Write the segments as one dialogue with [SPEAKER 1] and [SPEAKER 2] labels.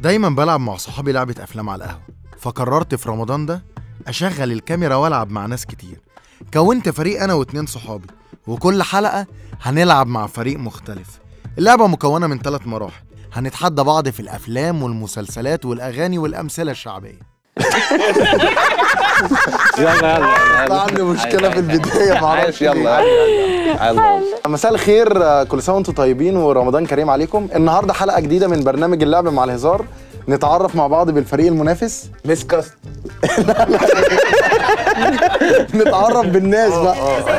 [SPEAKER 1] دايما بلعب مع صحابي لعبة أفلام على القهوة فقررت في رمضان ده أشغل الكاميرا وألعب مع ناس كتير كونت فريق أنا واتنين صحابي وكل حلقة هنلعب مع فريق مختلف اللعبة مكونة من ثلاث مراحل هنتحدى بعض في الأفلام والمسلسلات والأغاني والأمثلة الشعبية
[SPEAKER 2] يلا يلا يلا
[SPEAKER 1] عندي مشكلة في البداية
[SPEAKER 2] عايش يلا يلا يلا
[SPEAKER 1] مساء الخير آه، كل سنه وانتم طيبين ورمضان كريم عليكم النهارده حلقه جديده من برنامج اللعب مع الهزار نتعرف مع بعض بالفريق المنافس
[SPEAKER 2] مسكس
[SPEAKER 1] نتعرف بالناس بقى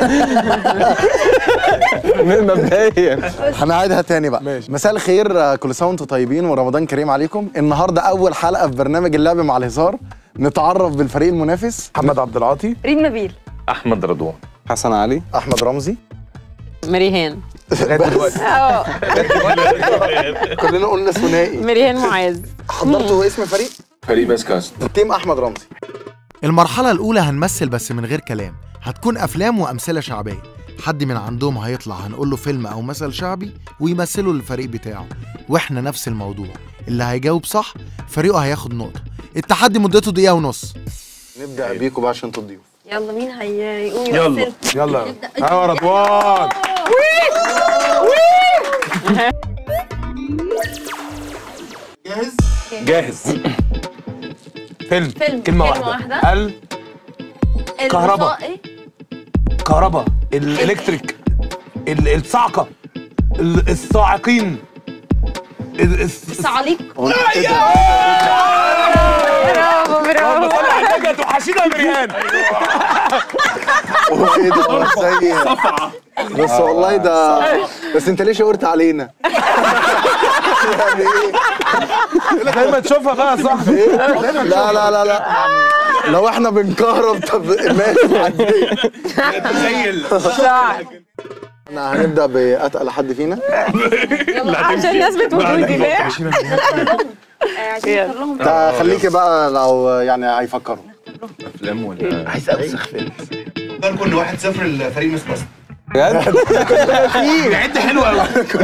[SPEAKER 2] مبدئيا
[SPEAKER 1] هنعيدها تاني بقى ماشي. مساء الخير آه، كل سنه وانتم طيبين ورمضان كريم عليكم النهارده اول حلقه في برنامج اللعب مع الهزار نتعرف بالفريق المنافس
[SPEAKER 3] محمد عبد العاطي
[SPEAKER 4] ريم نبيل
[SPEAKER 5] احمد رضوان
[SPEAKER 2] حسن علي
[SPEAKER 1] احمد رمزي
[SPEAKER 4] مريهان
[SPEAKER 3] لغايه دلوقتي
[SPEAKER 4] اه
[SPEAKER 1] كلنا قلنا ثنائي
[SPEAKER 4] مريهان معاذ
[SPEAKER 1] حضرتوا اسم فريق
[SPEAKER 5] فريق باسكاست
[SPEAKER 1] تيم احمد رمزي المرحله الاولى هنمثل بس من غير كلام هتكون افلام وامثله شعبيه حد من عندهم هيطلع هنقول له فيلم او مثل شعبي ويمثله للفريق بتاعه واحنا نفس الموضوع اللي هيجاوب صح فريقه هياخد نقطه التحدي مدته دقيقه ونص نبدا بيكم بقى عشان تضيفوا
[SPEAKER 4] يلا مين هيقوم
[SPEAKER 3] يلا يلا اه رضوان
[SPEAKER 5] جاهز
[SPEAKER 3] فيلم
[SPEAKER 4] فيلم.
[SPEAKER 3] كلمة
[SPEAKER 4] كلمة
[SPEAKER 3] واحدة
[SPEAKER 4] واحدة.
[SPEAKER 3] ال كهربا.
[SPEAKER 4] ايه
[SPEAKER 3] كهرباء الالكتريك ال- الصعقة ال- الصاعقين ال- الس-
[SPEAKER 4] صعاليق
[SPEAKER 1] إيه ده؟
[SPEAKER 4] برافو
[SPEAKER 3] اللهم
[SPEAKER 4] برافو
[SPEAKER 3] صل على النبي توحشينا يا مريان
[SPEAKER 1] هو ايه ده هو ازاي بس والله ده بس انت ليه شاورت علينا يعني ايه
[SPEAKER 3] دايما تشوفها بقى يا صاحبي
[SPEAKER 1] لا لا لا لا لو احنا بنكهرب طب ماشي عادي.
[SPEAKER 4] صح
[SPEAKER 1] احنا هنبدا باتقل حد فينا
[SPEAKER 4] يلا عشان الناس بتقول وجباه عايزين نختار لهم
[SPEAKER 1] تا- خليكي بقى لو يعني هيفكروا
[SPEAKER 5] افلام ولا
[SPEAKER 3] عايز اوسخ فيلم
[SPEAKER 6] كل واحد صفر الفريق مس باست
[SPEAKER 2] بجد
[SPEAKER 3] عد حلو قوي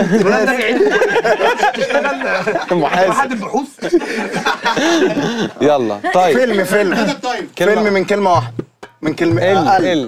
[SPEAKER 1] محاسب
[SPEAKER 3] حد البحوث
[SPEAKER 2] يلا طيب
[SPEAKER 1] فيلم فيلم
[SPEAKER 6] طيب
[SPEAKER 1] فيلم من كلمه واحده من كلمه
[SPEAKER 2] ال
[SPEAKER 1] اقل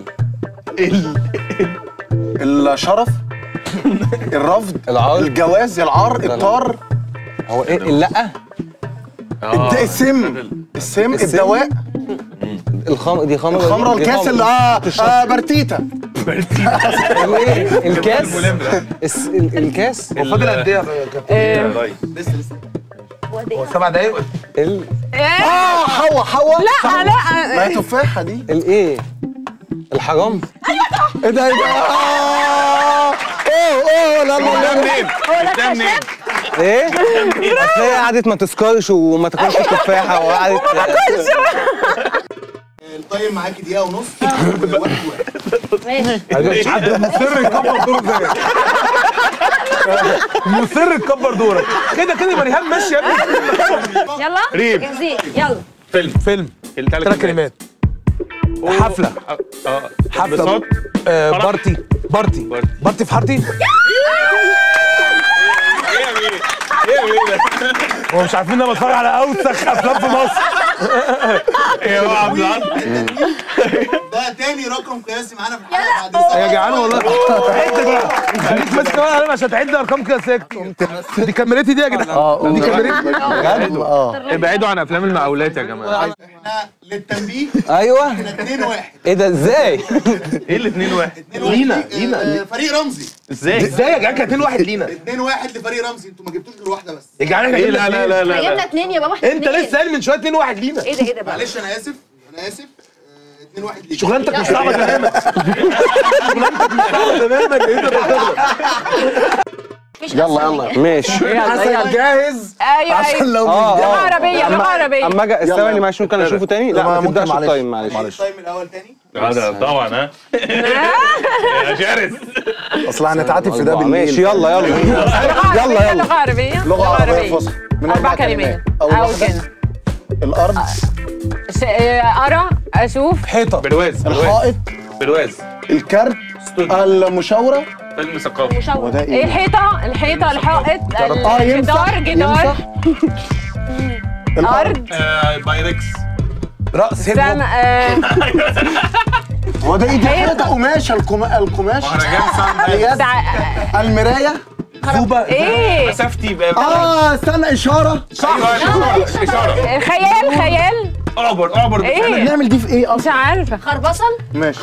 [SPEAKER 2] ال
[SPEAKER 1] الشرف الرفض
[SPEAKER 2] العار
[SPEAKER 1] الجواز العار الطار
[SPEAKER 2] هو ايه اللا
[SPEAKER 1] الد- السم السم
[SPEAKER 2] السم؟
[SPEAKER 1] الدواء
[SPEAKER 2] الخمر دي خمر
[SPEAKER 1] الخمره
[SPEAKER 2] دي
[SPEAKER 1] الكاس
[SPEAKER 2] خمر.
[SPEAKER 1] اللي اه آه، برتيتا
[SPEAKER 2] الايه الكاس الس- ال- الكاس
[SPEAKER 3] هو فاضل قد ايه يا كابتن؟ هو سبع دقايق
[SPEAKER 2] ال
[SPEAKER 1] اه حوا حوا
[SPEAKER 4] لا لا
[SPEAKER 1] ما هي تفاحه دي
[SPEAKER 2] الايه الحرام
[SPEAKER 1] ايه ده ايه ده آه! اوه اوه لا لا لا
[SPEAKER 5] منين؟ ده منين؟
[SPEAKER 2] ايه اصل هي قعدت ما تسكرش وما تاكلش تفاحه وقعدت
[SPEAKER 6] التايم معاكي دقيقه ونص وواحد واحد
[SPEAKER 3] مش حد مصر يكبر دوره زيك مصر تكبر دورك كده كده مريهان ماشي يا ابني
[SPEAKER 4] يلا
[SPEAKER 5] ريم.
[SPEAKER 4] جاهزين يلا
[SPEAKER 5] فيلم
[SPEAKER 3] فيلم
[SPEAKER 5] الثلاث
[SPEAKER 3] ثلاث كلمات حفله
[SPEAKER 5] اه
[SPEAKER 3] حفله
[SPEAKER 5] انبساط.
[SPEAKER 3] آه،
[SPEAKER 5] فرح.
[SPEAKER 3] بارتي بارتي
[SPEAKER 5] بارتي.
[SPEAKER 3] بارتي في حارتي
[SPEAKER 5] ايه يا مين؟ ايه يا مين؟
[SPEAKER 3] هو مش عارفين ان انا بتفرج على اوسخ افلام في مصر
[SPEAKER 5] ايه يا عبد العال؟
[SPEAKER 6] ده تاني رقم قياسي معانا في الحلقه بعد
[SPEAKER 3] يا جدعان والله عد بقى خليك ماسك كمان علينا عشان تعد ارقام كده ساكت دي كاميرتي دي يا جدعان دي كاميرتي
[SPEAKER 1] بجد اه
[SPEAKER 5] ابعدوا عن افلام المقاولات يا جماعه
[SPEAKER 6] احنا للتنبيه
[SPEAKER 2] ايوه
[SPEAKER 6] احنا 2 1
[SPEAKER 2] ايه ده ازاي
[SPEAKER 5] ايه الاثنين واحد؟
[SPEAKER 6] لينا لينا فريق رمزي
[SPEAKER 5] ازاي؟
[SPEAKER 3] ازاي يا جدعان كانت 2 1 لينا
[SPEAKER 6] 2 1 لفريق رمزي انتوا ما جبتوش غير واحده بس
[SPEAKER 3] يا جدعان احنا
[SPEAKER 5] ايه
[SPEAKER 3] جبنا
[SPEAKER 5] لا لا
[SPEAKER 3] اتنين.
[SPEAKER 5] لا لا
[SPEAKER 4] جبنا
[SPEAKER 5] لا
[SPEAKER 4] اتنين يا بابا احنا
[SPEAKER 3] انت
[SPEAKER 4] اتنين.
[SPEAKER 3] لسه قايل من شويه 2 1 لينا
[SPEAKER 4] ايه ده ايه ده بقى
[SPEAKER 6] معلش انا اسف انا اسف 2 1 ليك
[SPEAKER 3] شغلانتك مش صعبه تماما شغلانتك مش صعبه تماما ايه ده
[SPEAKER 4] مفيش
[SPEAKER 1] يلا،
[SPEAKER 4] أسهل
[SPEAKER 1] يلا.
[SPEAKER 4] من كده.
[SPEAKER 2] ماشي
[SPEAKER 4] يلا
[SPEAKER 1] جاهز
[SPEAKER 4] ايوه
[SPEAKER 1] عشان
[SPEAKER 4] ايوه
[SPEAKER 1] لو
[SPEAKER 2] اه
[SPEAKER 4] لغه
[SPEAKER 2] اه
[SPEAKER 4] عربيه لغه عربيه
[SPEAKER 2] اما اجي
[SPEAKER 1] يلا.
[SPEAKER 2] استنى معلش ممكن اشوفه تاني لا ما
[SPEAKER 1] ممكن
[SPEAKER 2] تبداش
[SPEAKER 1] معلش.
[SPEAKER 2] التايم معلش
[SPEAKER 6] التايم الاول تاني
[SPEAKER 5] هذا طبعا ها يا شرس
[SPEAKER 1] اصل هنتعاتب في ده بالليل
[SPEAKER 2] ماشي يلا يلا
[SPEAKER 4] لغه
[SPEAKER 2] يلا،
[SPEAKER 4] عربيه
[SPEAKER 2] يلا.
[SPEAKER 4] لغه عربيه
[SPEAKER 1] لغه عربيه فصحى من
[SPEAKER 4] اربع كلمات
[SPEAKER 1] اول
[SPEAKER 4] او
[SPEAKER 1] واحده
[SPEAKER 4] كده
[SPEAKER 1] الارض
[SPEAKER 4] ش- آه، ارى اشوف
[SPEAKER 3] حيطه
[SPEAKER 5] برواز برواز
[SPEAKER 1] الحائط
[SPEAKER 5] برواز
[SPEAKER 1] الكارت المشاوره
[SPEAKER 5] فيلم ثقافي
[SPEAKER 4] مشاور
[SPEAKER 1] وده إيه؟
[SPEAKER 4] ايه الحيطه الحيطه الحائط
[SPEAKER 1] اه ينفع
[SPEAKER 4] الجدار جدار
[SPEAKER 1] ينفع
[SPEAKER 4] ارض
[SPEAKER 5] آه، بايركس
[SPEAKER 3] رأس هيب
[SPEAKER 4] سما آه،
[SPEAKER 1] هو ده ايه دي
[SPEAKER 4] هي-
[SPEAKER 1] حاجه قماشه القما- القماش
[SPEAKER 5] مهرجان سان
[SPEAKER 1] اليد
[SPEAKER 4] دع-
[SPEAKER 1] المرايه
[SPEAKER 3] زوبا
[SPEAKER 4] ايه
[SPEAKER 5] مسافتي بقى
[SPEAKER 1] اه استنى اشاره
[SPEAKER 5] ايوه اشاره اشاره
[SPEAKER 4] خيال خيال
[SPEAKER 5] اعبر اعبر
[SPEAKER 4] ايه
[SPEAKER 1] بنعمل دي في ايه
[SPEAKER 4] مش
[SPEAKER 1] اصلا
[SPEAKER 4] عارفه
[SPEAKER 7] خربصل
[SPEAKER 1] ماشي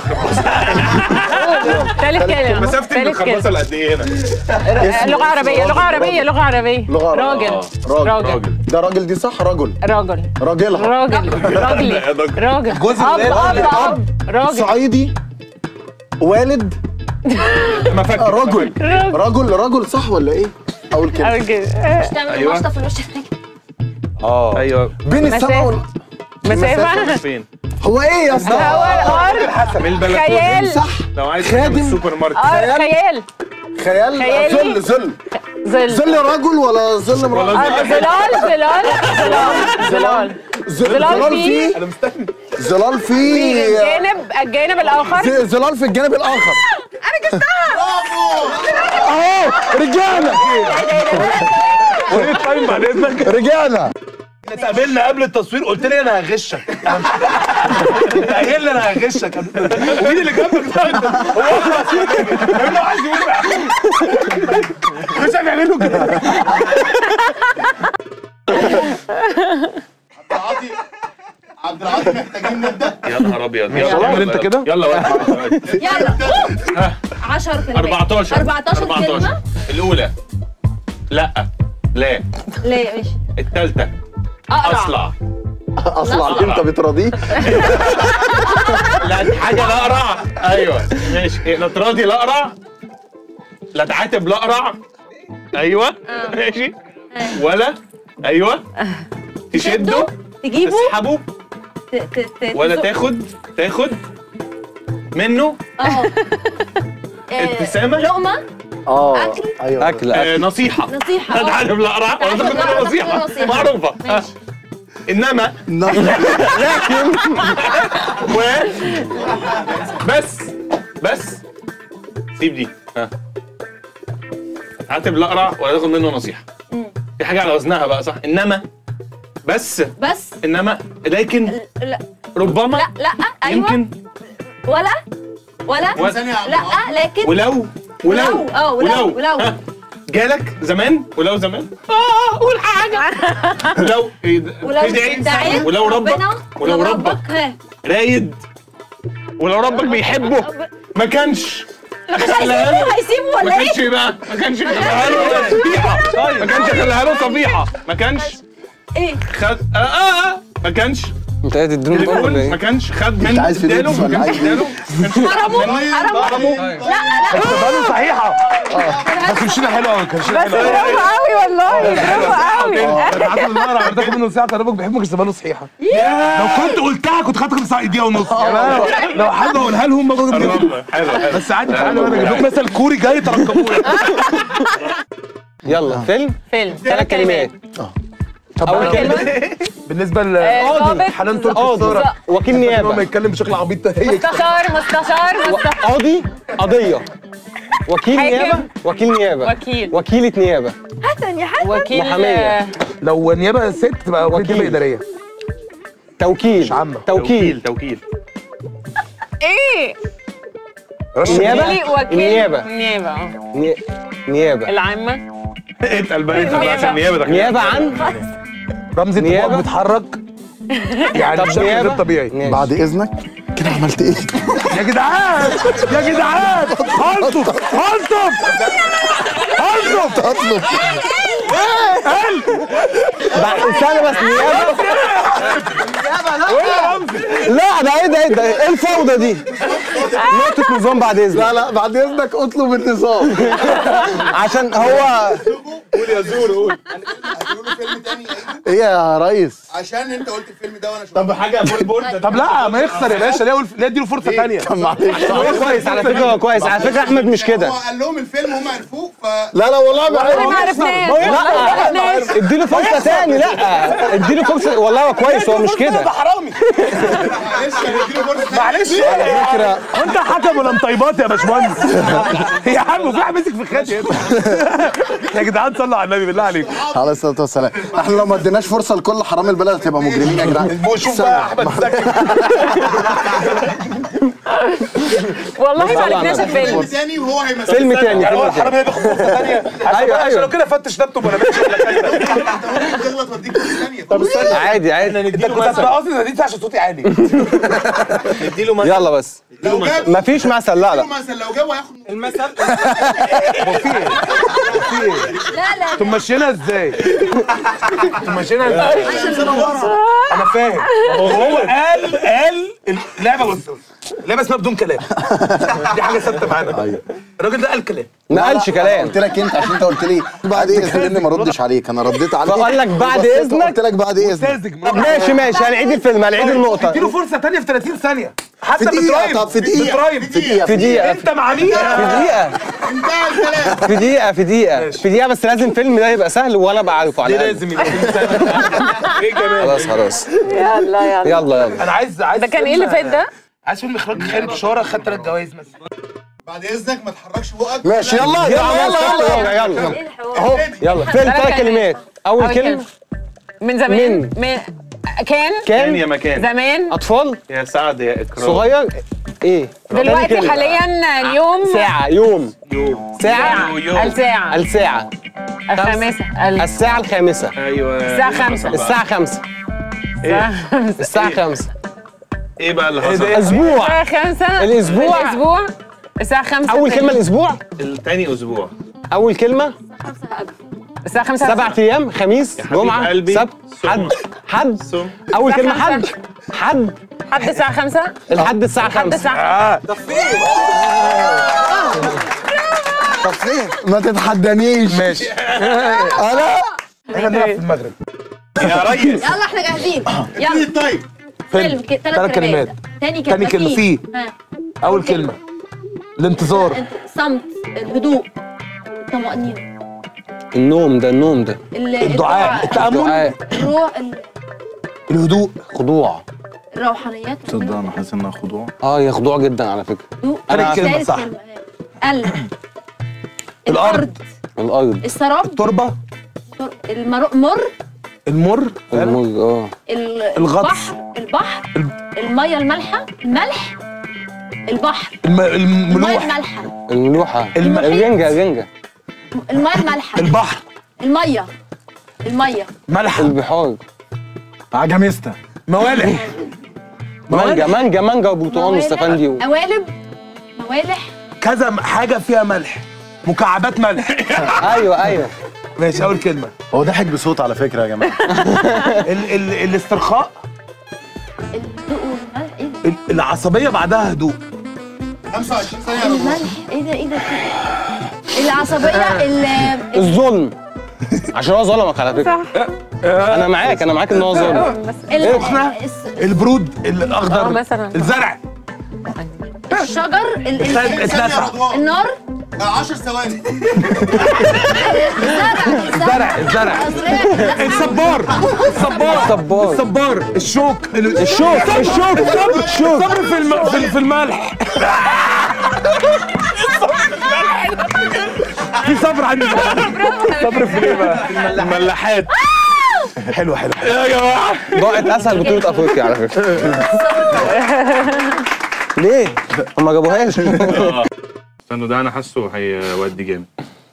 [SPEAKER 4] ثالث كلمه
[SPEAKER 5] مسافتي
[SPEAKER 4] ثالث كلمه
[SPEAKER 5] بالخربصه قد ايه هنا؟
[SPEAKER 4] لغه عربيه لغه عربيه لغه عربيه
[SPEAKER 1] لغة
[SPEAKER 4] راجل
[SPEAKER 1] راجل
[SPEAKER 4] راجل
[SPEAKER 1] ده راجل دي صح رجل
[SPEAKER 4] راجل
[SPEAKER 1] راجلها
[SPEAKER 4] راجل راجلي راجل
[SPEAKER 3] جوز
[SPEAKER 4] اب
[SPEAKER 3] الولاد.
[SPEAKER 4] اب اب راجل
[SPEAKER 1] صعيدي والد
[SPEAKER 5] مفك
[SPEAKER 1] رجل رجل رجل صح ولا ايه اول كده
[SPEAKER 4] راجل
[SPEAKER 7] مش تعمل
[SPEAKER 5] أيوة.
[SPEAKER 7] مشطه في الوش هناك
[SPEAKER 3] اه
[SPEAKER 5] ايوه
[SPEAKER 1] بين السماء وال...
[SPEAKER 4] مسافه
[SPEAKER 5] فين؟
[SPEAKER 1] هو ايه يا اسطى
[SPEAKER 4] هو الارض
[SPEAKER 5] من البلكونه
[SPEAKER 4] خيال
[SPEAKER 1] صح
[SPEAKER 5] لو عايز
[SPEAKER 1] خادم.
[SPEAKER 5] خادم السوبر ماركت
[SPEAKER 4] ارض خيال
[SPEAKER 1] خيال
[SPEAKER 4] خيالي.
[SPEAKER 1] ظل ظل
[SPEAKER 4] ظل
[SPEAKER 1] ظل رجل ولا ظل امرأة
[SPEAKER 4] آه، ظلال ظلال ظلال ظلال
[SPEAKER 1] ظل-
[SPEAKER 4] ظلال
[SPEAKER 1] ظلال
[SPEAKER 4] فيه.
[SPEAKER 1] فيه
[SPEAKER 5] انا مستني
[SPEAKER 1] ظلال فيه
[SPEAKER 4] الجانب الجانب الاخر
[SPEAKER 1] في ظلال في الجانب الاخر انا جبتها اهو رجعنا
[SPEAKER 3] وايه طيب بعد اذنك
[SPEAKER 1] رجعنا
[SPEAKER 3] احنا اتقابلنا قبل التصوير قلت لي انا هغشك أنا مش- انت قايل لي انا هغشك ومين اللي جنبك ده؟ هو هو عايز يقول مش هنعمله كده
[SPEAKER 6] عبد العاطي عبد العاطي محتاجين نبدا
[SPEAKER 5] يا نهار ابيض يلا
[SPEAKER 3] اعمل انت كده.
[SPEAKER 5] يلا ودي.
[SPEAKER 7] يلا 10 كلمات
[SPEAKER 5] 14
[SPEAKER 7] 14 كلمه
[SPEAKER 5] الاولى لا لا
[SPEAKER 7] ليه ماشي
[SPEAKER 5] الثالثه
[SPEAKER 7] اقرع
[SPEAKER 5] اصلع
[SPEAKER 1] اصلا انت بتراضيه
[SPEAKER 5] لا حاجه لا اقرع ايوه ماشي إيه، لا تراضي لا اقرع لا تعاتب لا اقرع ايوه ماشي ولا ايوه تشده
[SPEAKER 7] تجيبه
[SPEAKER 5] تسحبه
[SPEAKER 7] ت- ت- ت-
[SPEAKER 5] ولا
[SPEAKER 7] تزق-
[SPEAKER 5] تاخد تاخد منه
[SPEAKER 7] اه آه،
[SPEAKER 5] ابتسامة؟
[SPEAKER 7] لقمه
[SPEAKER 1] اه
[SPEAKER 7] أكل؟
[SPEAKER 1] ايوه
[SPEAKER 2] اكل
[SPEAKER 5] آه
[SPEAKER 2] اكل
[SPEAKER 5] نصيحه
[SPEAKER 7] نصيحه
[SPEAKER 5] لا
[SPEAKER 7] آه.
[SPEAKER 5] تعاتب لا اقرع ولا
[SPEAKER 7] تعاتب
[SPEAKER 5] تاخد
[SPEAKER 7] لا
[SPEAKER 5] منه
[SPEAKER 7] أقرع،
[SPEAKER 5] نصيحه
[SPEAKER 7] تاخد منه نصيحة.
[SPEAKER 5] معروفه آه.
[SPEAKER 7] ماشي
[SPEAKER 5] انما و بس بس سيب دي ها هاتب الاقرع ولا تاخد منه نصيحه في حاجه على وزنها بقى صح انما بس
[SPEAKER 7] بس
[SPEAKER 5] انما لكن
[SPEAKER 7] لا
[SPEAKER 5] ربما
[SPEAKER 7] لا لا ايوه
[SPEAKER 5] يمكن
[SPEAKER 7] ولا ولا
[SPEAKER 5] و-
[SPEAKER 6] ثانية يا عبد
[SPEAKER 7] لا
[SPEAKER 6] العاطي.
[SPEAKER 7] لكن
[SPEAKER 5] ولو ولو
[SPEAKER 7] ولو، آه، ولو، ولو.
[SPEAKER 5] ها، جالك زمان ولو زمان اه قول حاجه ولو إيه ده؟
[SPEAKER 7] ولو
[SPEAKER 5] تدعي
[SPEAKER 7] دعيت
[SPEAKER 5] ولو ربك
[SPEAKER 7] ربنا
[SPEAKER 5] ولو ربك
[SPEAKER 7] ها
[SPEAKER 5] رايد ولو ربك بيحبه ما كانش خلاها له
[SPEAKER 7] هيسيبه
[SPEAKER 5] ما
[SPEAKER 7] ولا
[SPEAKER 5] كانش
[SPEAKER 7] ايه؟
[SPEAKER 5] بقى ما كانش خلاها له صفيحه ما كانش خلاها له صفيحه ما كانش
[SPEAKER 7] ايه
[SPEAKER 5] خد اه اه آه. ما كانش
[SPEAKER 2] انت قاعد تديله بقى
[SPEAKER 5] تليفون
[SPEAKER 2] ولا
[SPEAKER 5] ما
[SPEAKER 2] ايه؟
[SPEAKER 5] كانش خد منه
[SPEAKER 1] عايز
[SPEAKER 5] اداله
[SPEAKER 1] فلوس
[SPEAKER 5] ما
[SPEAKER 1] ولا
[SPEAKER 5] كانش
[SPEAKER 1] عايز إيه؟
[SPEAKER 5] اداله ما كانش
[SPEAKER 7] حرمه حرمه لا لا
[SPEAKER 3] تبقى صحيحه بس مشينا حلو قوي كان
[SPEAKER 4] بس برافو قوي والله برافو قوي
[SPEAKER 3] انا عارف ان انا عم تاخد منه ساعه ربك بيحبك بس له صحيحه لو كنت قلتها كنت خدت خمس دقيقه ونص يعني أنا لو- لو حابب اقولها لهم ما باخد منهم.
[SPEAKER 5] حلو حلو
[SPEAKER 3] بس عادي تعالوا انا اجيب لكم مثل كوري جاي تركبوه
[SPEAKER 2] يلا فيلم
[SPEAKER 4] فيلم
[SPEAKER 2] ثلاث كلمات اول كلمه
[SPEAKER 3] بالنسبه
[SPEAKER 4] آه، ضابط.
[SPEAKER 3] ل حنان تركي
[SPEAKER 2] قاضي
[SPEAKER 3] الصورة
[SPEAKER 2] وكيل
[SPEAKER 3] هو ما
[SPEAKER 2] نيابه
[SPEAKER 3] يتكلم بشكل عبيط هي
[SPEAKER 4] مستشار مستشار مستشار
[SPEAKER 2] قاضي قضيه وكيل
[SPEAKER 4] حاكم.
[SPEAKER 2] نيابه وكيل نيابه
[SPEAKER 4] وكيل.
[SPEAKER 2] وكيله نيابه
[SPEAKER 7] حسن يا حسن
[SPEAKER 4] وكيل
[SPEAKER 2] محامية.
[SPEAKER 4] آه،
[SPEAKER 3] لو نيابه ست تبقى وكيل
[SPEAKER 2] وكيل.
[SPEAKER 3] نيابه اداريه
[SPEAKER 2] توكيل
[SPEAKER 3] مش عامة.
[SPEAKER 2] توكيل
[SPEAKER 5] توكيل
[SPEAKER 4] ايه
[SPEAKER 2] نيابه
[SPEAKER 4] وكيل وكيل
[SPEAKER 2] نيابه
[SPEAKER 4] نيابه آه.
[SPEAKER 2] ني- نيابه
[SPEAKER 4] العامة
[SPEAKER 5] اتقل بقى اتقل بقى عشان نيابه داخلين.
[SPEAKER 2] نيابه عن
[SPEAKER 3] رمزي انت
[SPEAKER 2] نيابة.
[SPEAKER 3] بقى بتتحرك يعني
[SPEAKER 2] طب
[SPEAKER 3] بشكل
[SPEAKER 2] نيابة.
[SPEAKER 3] غير طبيعي
[SPEAKER 2] ماشي.
[SPEAKER 1] بعد اذنك كده عملت ايه؟
[SPEAKER 3] يا جدعان يا جدعان هنطف هنطف هنطف
[SPEAKER 1] اطلب
[SPEAKER 2] بعد استنى بس نيابه لا ده ايه ده ايه ده ايه الفوضى دي نقطة نظام بعد اذنك
[SPEAKER 1] لا لا بعد اذنك اطلب النظام
[SPEAKER 2] عشان هو
[SPEAKER 6] هتقولوا فيلم تاني
[SPEAKER 1] ايه يا ريس
[SPEAKER 6] عشان انت قلت الفيلم ده وانا شفته
[SPEAKER 5] طب حاجه بول بول
[SPEAKER 3] طب لا ما يخسر يا باشا ليه ليه اديله فرصه ثانيه
[SPEAKER 2] هو كويس على فكره هو كويس على فكره احمد مش كده
[SPEAKER 6] هو قال لهم الفيلم هم عرفوه ف
[SPEAKER 1] لا لا والله
[SPEAKER 4] ما عرفناش والله ما عرفناش
[SPEAKER 2] اديله فرصه تاني لا اديله فرصه والله هو كويس هو مش كده
[SPEAKER 3] حرامي
[SPEAKER 6] معلش هنديله فرصه ثانية.
[SPEAKER 3] معلش
[SPEAKER 2] فكره
[SPEAKER 3] وانت حكم ولا مطيبات يا باشمهندس يا عم في واحد مسك في خدي يا جدعان صلوا على النبي بالله عليكم
[SPEAKER 1] عليه الصلاه والسلام احنا لو ما اديناش فرصه لكل حرامي البلد هتبقى مجرمين يا جدعان
[SPEAKER 3] شوف بقى احمد زكي
[SPEAKER 4] والله ما عرفناش الفيلم
[SPEAKER 6] فيلم تاني وهو هيمثل
[SPEAKER 2] فيلم تاني
[SPEAKER 3] يعني هو
[SPEAKER 2] فيلم تاني
[SPEAKER 3] الحرامي هياخد فرصه ثانيه
[SPEAKER 2] أيوة،
[SPEAKER 3] عشان
[SPEAKER 2] أيوة.
[SPEAKER 3] لو كده فتش لابتوب ولا باشا ولا كده
[SPEAKER 6] تغلط واديك فرصه ثانيه طب
[SPEAKER 2] عادي عادي
[SPEAKER 3] انت كنت هتبقى قصدي دي عشان صوتي عالي
[SPEAKER 5] نديله مثلا
[SPEAKER 2] يلا بس
[SPEAKER 6] لو جاب
[SPEAKER 2] مفيش مثل لا لا
[SPEAKER 6] مثلا لو جاب هياخد
[SPEAKER 3] المثل هو في ايه؟ في ايه؟
[SPEAKER 7] لا لا
[SPEAKER 3] انتوا ماشيينها ازاي؟ انتوا ماشيينها ازاي؟ انا فاهم هو قال قال اللعبه بص لعبه اسمها بدون كلام دي حاجه ثابته معانا الراجل ده قال كلام
[SPEAKER 2] ما قالش كلام
[SPEAKER 1] قلت لك انت عشان انت قلت لي بعد اذنك اني ما ردش عليك انا رديت عليك
[SPEAKER 2] فقال لك بعد
[SPEAKER 1] وبصيت
[SPEAKER 2] إذنك؟
[SPEAKER 1] قلت لك بعد اذنك
[SPEAKER 3] ساذج
[SPEAKER 2] طب ماشي ماشي هنعيد الفيلم هنعيد النقطه
[SPEAKER 3] اديله فرصه ثانيه في 30 ثانيه حتى
[SPEAKER 1] في دقيقة،
[SPEAKER 3] بترايم
[SPEAKER 1] طب في دقيقة.
[SPEAKER 3] بترايم
[SPEAKER 1] في دقيقة
[SPEAKER 2] في دقيقه
[SPEAKER 3] انت مع مين؟
[SPEAKER 2] في دقيقه
[SPEAKER 6] انتهى الكلام
[SPEAKER 2] في دقيقه في دقيقه في دقيقه بس لازم الفيلم ده يبقى سهل وانا ابقى عارفه على
[SPEAKER 3] ليه
[SPEAKER 2] الأقل.
[SPEAKER 3] لازم يبقى في سنة؟ ايه كمان؟
[SPEAKER 2] خلاص خلاص
[SPEAKER 4] يلا يلا
[SPEAKER 2] يلا يلا
[SPEAKER 3] انا عايز عايز
[SPEAKER 4] ده كان ايه اللي فات ده؟
[SPEAKER 3] عايز فيلم اخراج خالد بشاره خد ثلاث جوائز مثلا
[SPEAKER 6] بعد اذنك ما تحركش بقك
[SPEAKER 1] ماشي يلا
[SPEAKER 2] يلا
[SPEAKER 1] يلا يلا
[SPEAKER 2] يلا يلا
[SPEAKER 7] ايه الحوار
[SPEAKER 2] يلا فيلم ثلاث
[SPEAKER 4] كلمات.
[SPEAKER 2] كلمات اول
[SPEAKER 4] أول
[SPEAKER 2] كلمه
[SPEAKER 4] من زمان
[SPEAKER 2] من؟
[SPEAKER 4] من كان
[SPEAKER 5] كان يا
[SPEAKER 2] كان
[SPEAKER 5] مكان
[SPEAKER 4] زمان
[SPEAKER 2] اطفال
[SPEAKER 5] يا سعد يا اكرام
[SPEAKER 2] صغير ايه تاني
[SPEAKER 4] دلوقتي
[SPEAKER 2] كلمة.
[SPEAKER 4] حاليا اليوم
[SPEAKER 2] ساعه يوم
[SPEAKER 5] يوم
[SPEAKER 2] ساعه
[SPEAKER 5] يوم.
[SPEAKER 4] الساعة
[SPEAKER 2] الساعه
[SPEAKER 4] الخامسة ال-
[SPEAKER 2] الساعه الخامسه
[SPEAKER 5] ايوه
[SPEAKER 4] الساعة خمسة.
[SPEAKER 2] الساعه خمسة الساعه خمسة
[SPEAKER 5] ايه بقى اللي حصل؟
[SPEAKER 2] اسبوع
[SPEAKER 4] الساعة خمسة
[SPEAKER 2] الأسبوع.
[SPEAKER 4] الأسبوع الساعة خمسة
[SPEAKER 2] اول كلمه الاسبوع
[SPEAKER 5] التاني اسبوع
[SPEAKER 2] اول كلمه
[SPEAKER 4] الساعة خمسة
[SPEAKER 2] سبع ايام خميس
[SPEAKER 5] حبيب
[SPEAKER 2] جمعه
[SPEAKER 5] قلبي.
[SPEAKER 2] سبت
[SPEAKER 5] سم.
[SPEAKER 2] حد حد
[SPEAKER 5] سم.
[SPEAKER 2] اول
[SPEAKER 4] الساعة
[SPEAKER 2] كلمه حد
[SPEAKER 4] خمسة.
[SPEAKER 2] حد
[SPEAKER 4] حد الساعة خمسة
[SPEAKER 2] لحد الساعه
[SPEAKER 4] حد
[SPEAKER 2] 5
[SPEAKER 4] الساعة
[SPEAKER 1] طب فين ما تتحدانيش
[SPEAKER 3] ماشي
[SPEAKER 1] انا
[SPEAKER 3] احنا بنلعب في المغرب
[SPEAKER 5] يا ريس
[SPEAKER 7] يلا احنا جاهزين يلا
[SPEAKER 6] طيب
[SPEAKER 7] فيلم ك-
[SPEAKER 3] ثلاث
[SPEAKER 7] ثلاث
[SPEAKER 3] كلمات.
[SPEAKER 7] كلمات تاني كلمة
[SPEAKER 3] تاني كلمة فيه.
[SPEAKER 7] ها.
[SPEAKER 3] اول كلمه الانتظار
[SPEAKER 7] انت صمت الهدوء الطمأنينة
[SPEAKER 2] النوم ده النوم ده
[SPEAKER 7] ال-
[SPEAKER 3] الدعاء التامل
[SPEAKER 2] دعاء
[SPEAKER 7] الروح ال-
[SPEAKER 3] الهدوء
[SPEAKER 2] خضوع
[SPEAKER 7] الروحانيات
[SPEAKER 6] تصدق انا حاسس انها خضوع
[SPEAKER 2] اه هي خضوع جدا على فكره
[SPEAKER 7] الهدوء
[SPEAKER 3] تالت كلمة
[SPEAKER 7] ثالث
[SPEAKER 3] صح.
[SPEAKER 7] كلمة ها. ال
[SPEAKER 3] الأرض.
[SPEAKER 2] الارض
[SPEAKER 7] السراب
[SPEAKER 3] التربه
[SPEAKER 7] تر- المر مر
[SPEAKER 3] المر
[SPEAKER 2] الموز اه
[SPEAKER 7] ال-
[SPEAKER 3] الغطس.
[SPEAKER 7] البحر البحر المية المالحة الملح البحر
[SPEAKER 3] الم...
[SPEAKER 7] المية
[SPEAKER 3] الملوح
[SPEAKER 7] المالحة
[SPEAKER 2] الملوحه
[SPEAKER 3] الم-
[SPEAKER 2] الرنجه الرنجه
[SPEAKER 7] المية المالحة
[SPEAKER 3] البحر
[SPEAKER 7] المية المية
[SPEAKER 3] ملح
[SPEAKER 2] البحار
[SPEAKER 3] عجميستا موالح
[SPEAKER 2] مانجا مانجا مانجا وبرتقال
[SPEAKER 7] موالح،
[SPEAKER 2] واستفندي و...
[SPEAKER 7] قوالب موالح
[SPEAKER 3] كذا م- حاجه فيها ملح مكعبات ملح
[SPEAKER 2] ايوه ايوه
[SPEAKER 3] ماشي اول كلمه
[SPEAKER 1] هو ضحك بصوت على فكره يا جماعه
[SPEAKER 3] ال... ال... الاسترخاء
[SPEAKER 7] الهدوء والملح ايه ده؟
[SPEAKER 3] ال... العصبيه بعدها هدوء
[SPEAKER 6] 25 ثانيه يا رضوان
[SPEAKER 7] الملح ايه ده ايه ده العصبية ال
[SPEAKER 2] الظلم عشان هو ظلمك على فكره انا معاك انا معاك ان هو ظلم
[SPEAKER 4] بس
[SPEAKER 7] ال-
[SPEAKER 3] إحنا؟
[SPEAKER 7] الس-
[SPEAKER 3] البرود الاخضر
[SPEAKER 4] اه مثلا
[SPEAKER 3] الزرع
[SPEAKER 7] الشجر ال- ال-
[SPEAKER 3] اتلسع.
[SPEAKER 6] ثانيه يا رضوان
[SPEAKER 7] النار
[SPEAKER 6] 10 ثواني
[SPEAKER 3] الزرع الزرع الصبار الصبار
[SPEAKER 2] صبار.
[SPEAKER 3] الصبار الشوك ال-
[SPEAKER 2] الشوك الشوك الشوك
[SPEAKER 3] صبر في الم... في, في الملح في صبر عندي صبر في ايه بقى؟
[SPEAKER 5] الملاحات
[SPEAKER 3] حلو حلو
[SPEAKER 5] يا جماعه
[SPEAKER 2] ضاعت اسهل بطوله افريقيا على فكره ليه؟ هم ما جابوهاش
[SPEAKER 5] استنوا ده انا حاسه هيودي جامد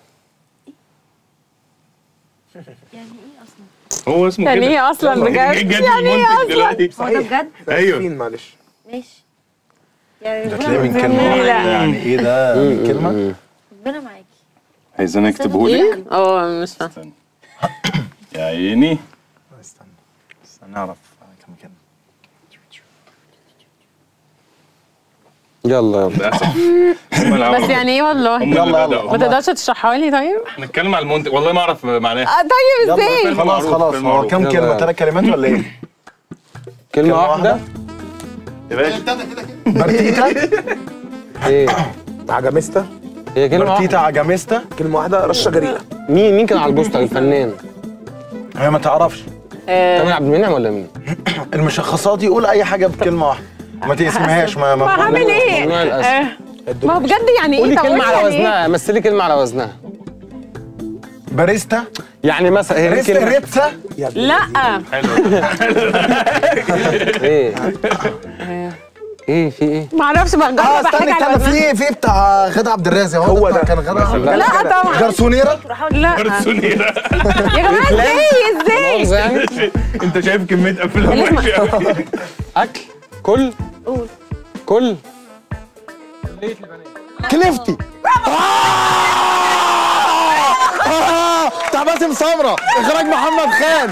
[SPEAKER 5] هو اسمه
[SPEAKER 4] يعني
[SPEAKER 5] كده
[SPEAKER 4] ايه اصلا بجد؟
[SPEAKER 5] جد
[SPEAKER 4] يعني ايه
[SPEAKER 5] المنتج
[SPEAKER 4] اصلا؟
[SPEAKER 5] دلوقتي
[SPEAKER 7] هو ده بجد
[SPEAKER 5] ايوه
[SPEAKER 3] مين معلش
[SPEAKER 7] ماشي يعني
[SPEAKER 1] تلاقي من
[SPEAKER 7] ربنا
[SPEAKER 1] كلمه
[SPEAKER 4] لا.
[SPEAKER 1] واحدة، يعني ايه ده من كلمه
[SPEAKER 7] ربنا معاكي
[SPEAKER 6] عايزين اكتبه لك
[SPEAKER 4] اه مش فاهم
[SPEAKER 6] يا عيني
[SPEAKER 1] استنى استنى اعرف كم كلمه
[SPEAKER 2] يلا يلا
[SPEAKER 5] للاسف هم اللي
[SPEAKER 4] بس
[SPEAKER 5] عملوا
[SPEAKER 4] يعني ايه والله
[SPEAKER 5] هم اللي
[SPEAKER 1] يلا،
[SPEAKER 5] بدأوا.
[SPEAKER 4] ما تقدرش تشرحها لي طيب
[SPEAKER 5] نتكلم على المنتج والله ما اعرف معناها
[SPEAKER 4] آه، طيب ازاي
[SPEAKER 5] فيلم
[SPEAKER 1] خلاص
[SPEAKER 5] معروف،
[SPEAKER 1] خلاص
[SPEAKER 5] فيلم
[SPEAKER 1] هو
[SPEAKER 5] معروف.
[SPEAKER 1] كام
[SPEAKER 2] يلا
[SPEAKER 1] كلمه
[SPEAKER 2] يلا.
[SPEAKER 1] ثلاث كلمات ولا ايه؟
[SPEAKER 2] كلمة واحدة
[SPEAKER 5] يا باشا
[SPEAKER 6] ابتدى كده كده
[SPEAKER 1] برتيتا
[SPEAKER 2] ايه
[SPEAKER 3] عجميستا
[SPEAKER 2] هي كلمة
[SPEAKER 1] برتيتا
[SPEAKER 2] واحدة
[SPEAKER 1] عجميستا
[SPEAKER 3] كلمه واحده رشه جريئه
[SPEAKER 2] مين مين كان على البوستر الفنان
[SPEAKER 1] هي ما تعرفش
[SPEAKER 4] آه،
[SPEAKER 2] تامر عبد المنعم ولا مين؟
[SPEAKER 1] المشخصات يقول اي حاجه بكلمه واحده ما تقسمهاش ما
[SPEAKER 4] ما
[SPEAKER 1] ما
[SPEAKER 4] هعمل ايه
[SPEAKER 2] ممنوع الأسف.
[SPEAKER 4] آه، ما هو بجد يعني ايه
[SPEAKER 2] قولي
[SPEAKER 4] طب
[SPEAKER 2] كلمة
[SPEAKER 4] قولي
[SPEAKER 2] على
[SPEAKER 4] يعني إيه؟
[SPEAKER 2] وزنها مثلي كلمة على وزنها
[SPEAKER 1] باريستا
[SPEAKER 2] يعني مثلا هي دي
[SPEAKER 1] ريستا
[SPEAKER 2] كلمة
[SPEAKER 1] ريتسا
[SPEAKER 4] لا
[SPEAKER 2] ايه ايه في ايه؟
[SPEAKER 4] ما اعرفش بجرب
[SPEAKER 1] اه استنى
[SPEAKER 4] حاجه على
[SPEAKER 1] استنى
[SPEAKER 4] وزنها.
[SPEAKER 1] في في بتاع غدا عبد الرازق
[SPEAKER 3] هو
[SPEAKER 1] بتاع
[SPEAKER 3] ده.
[SPEAKER 1] كان غدا
[SPEAKER 4] لا طبعا
[SPEAKER 1] جرسونيرا
[SPEAKER 4] لا
[SPEAKER 5] سونيرا
[SPEAKER 4] يا جماعه ازاي ازاي
[SPEAKER 2] مؤاخذة يعني
[SPEAKER 5] انت شايف كميه افلام وحشه قوي
[SPEAKER 2] أكل كل كل
[SPEAKER 1] كليفتي آه، بتاع باسم سمرة اخراج محمد خان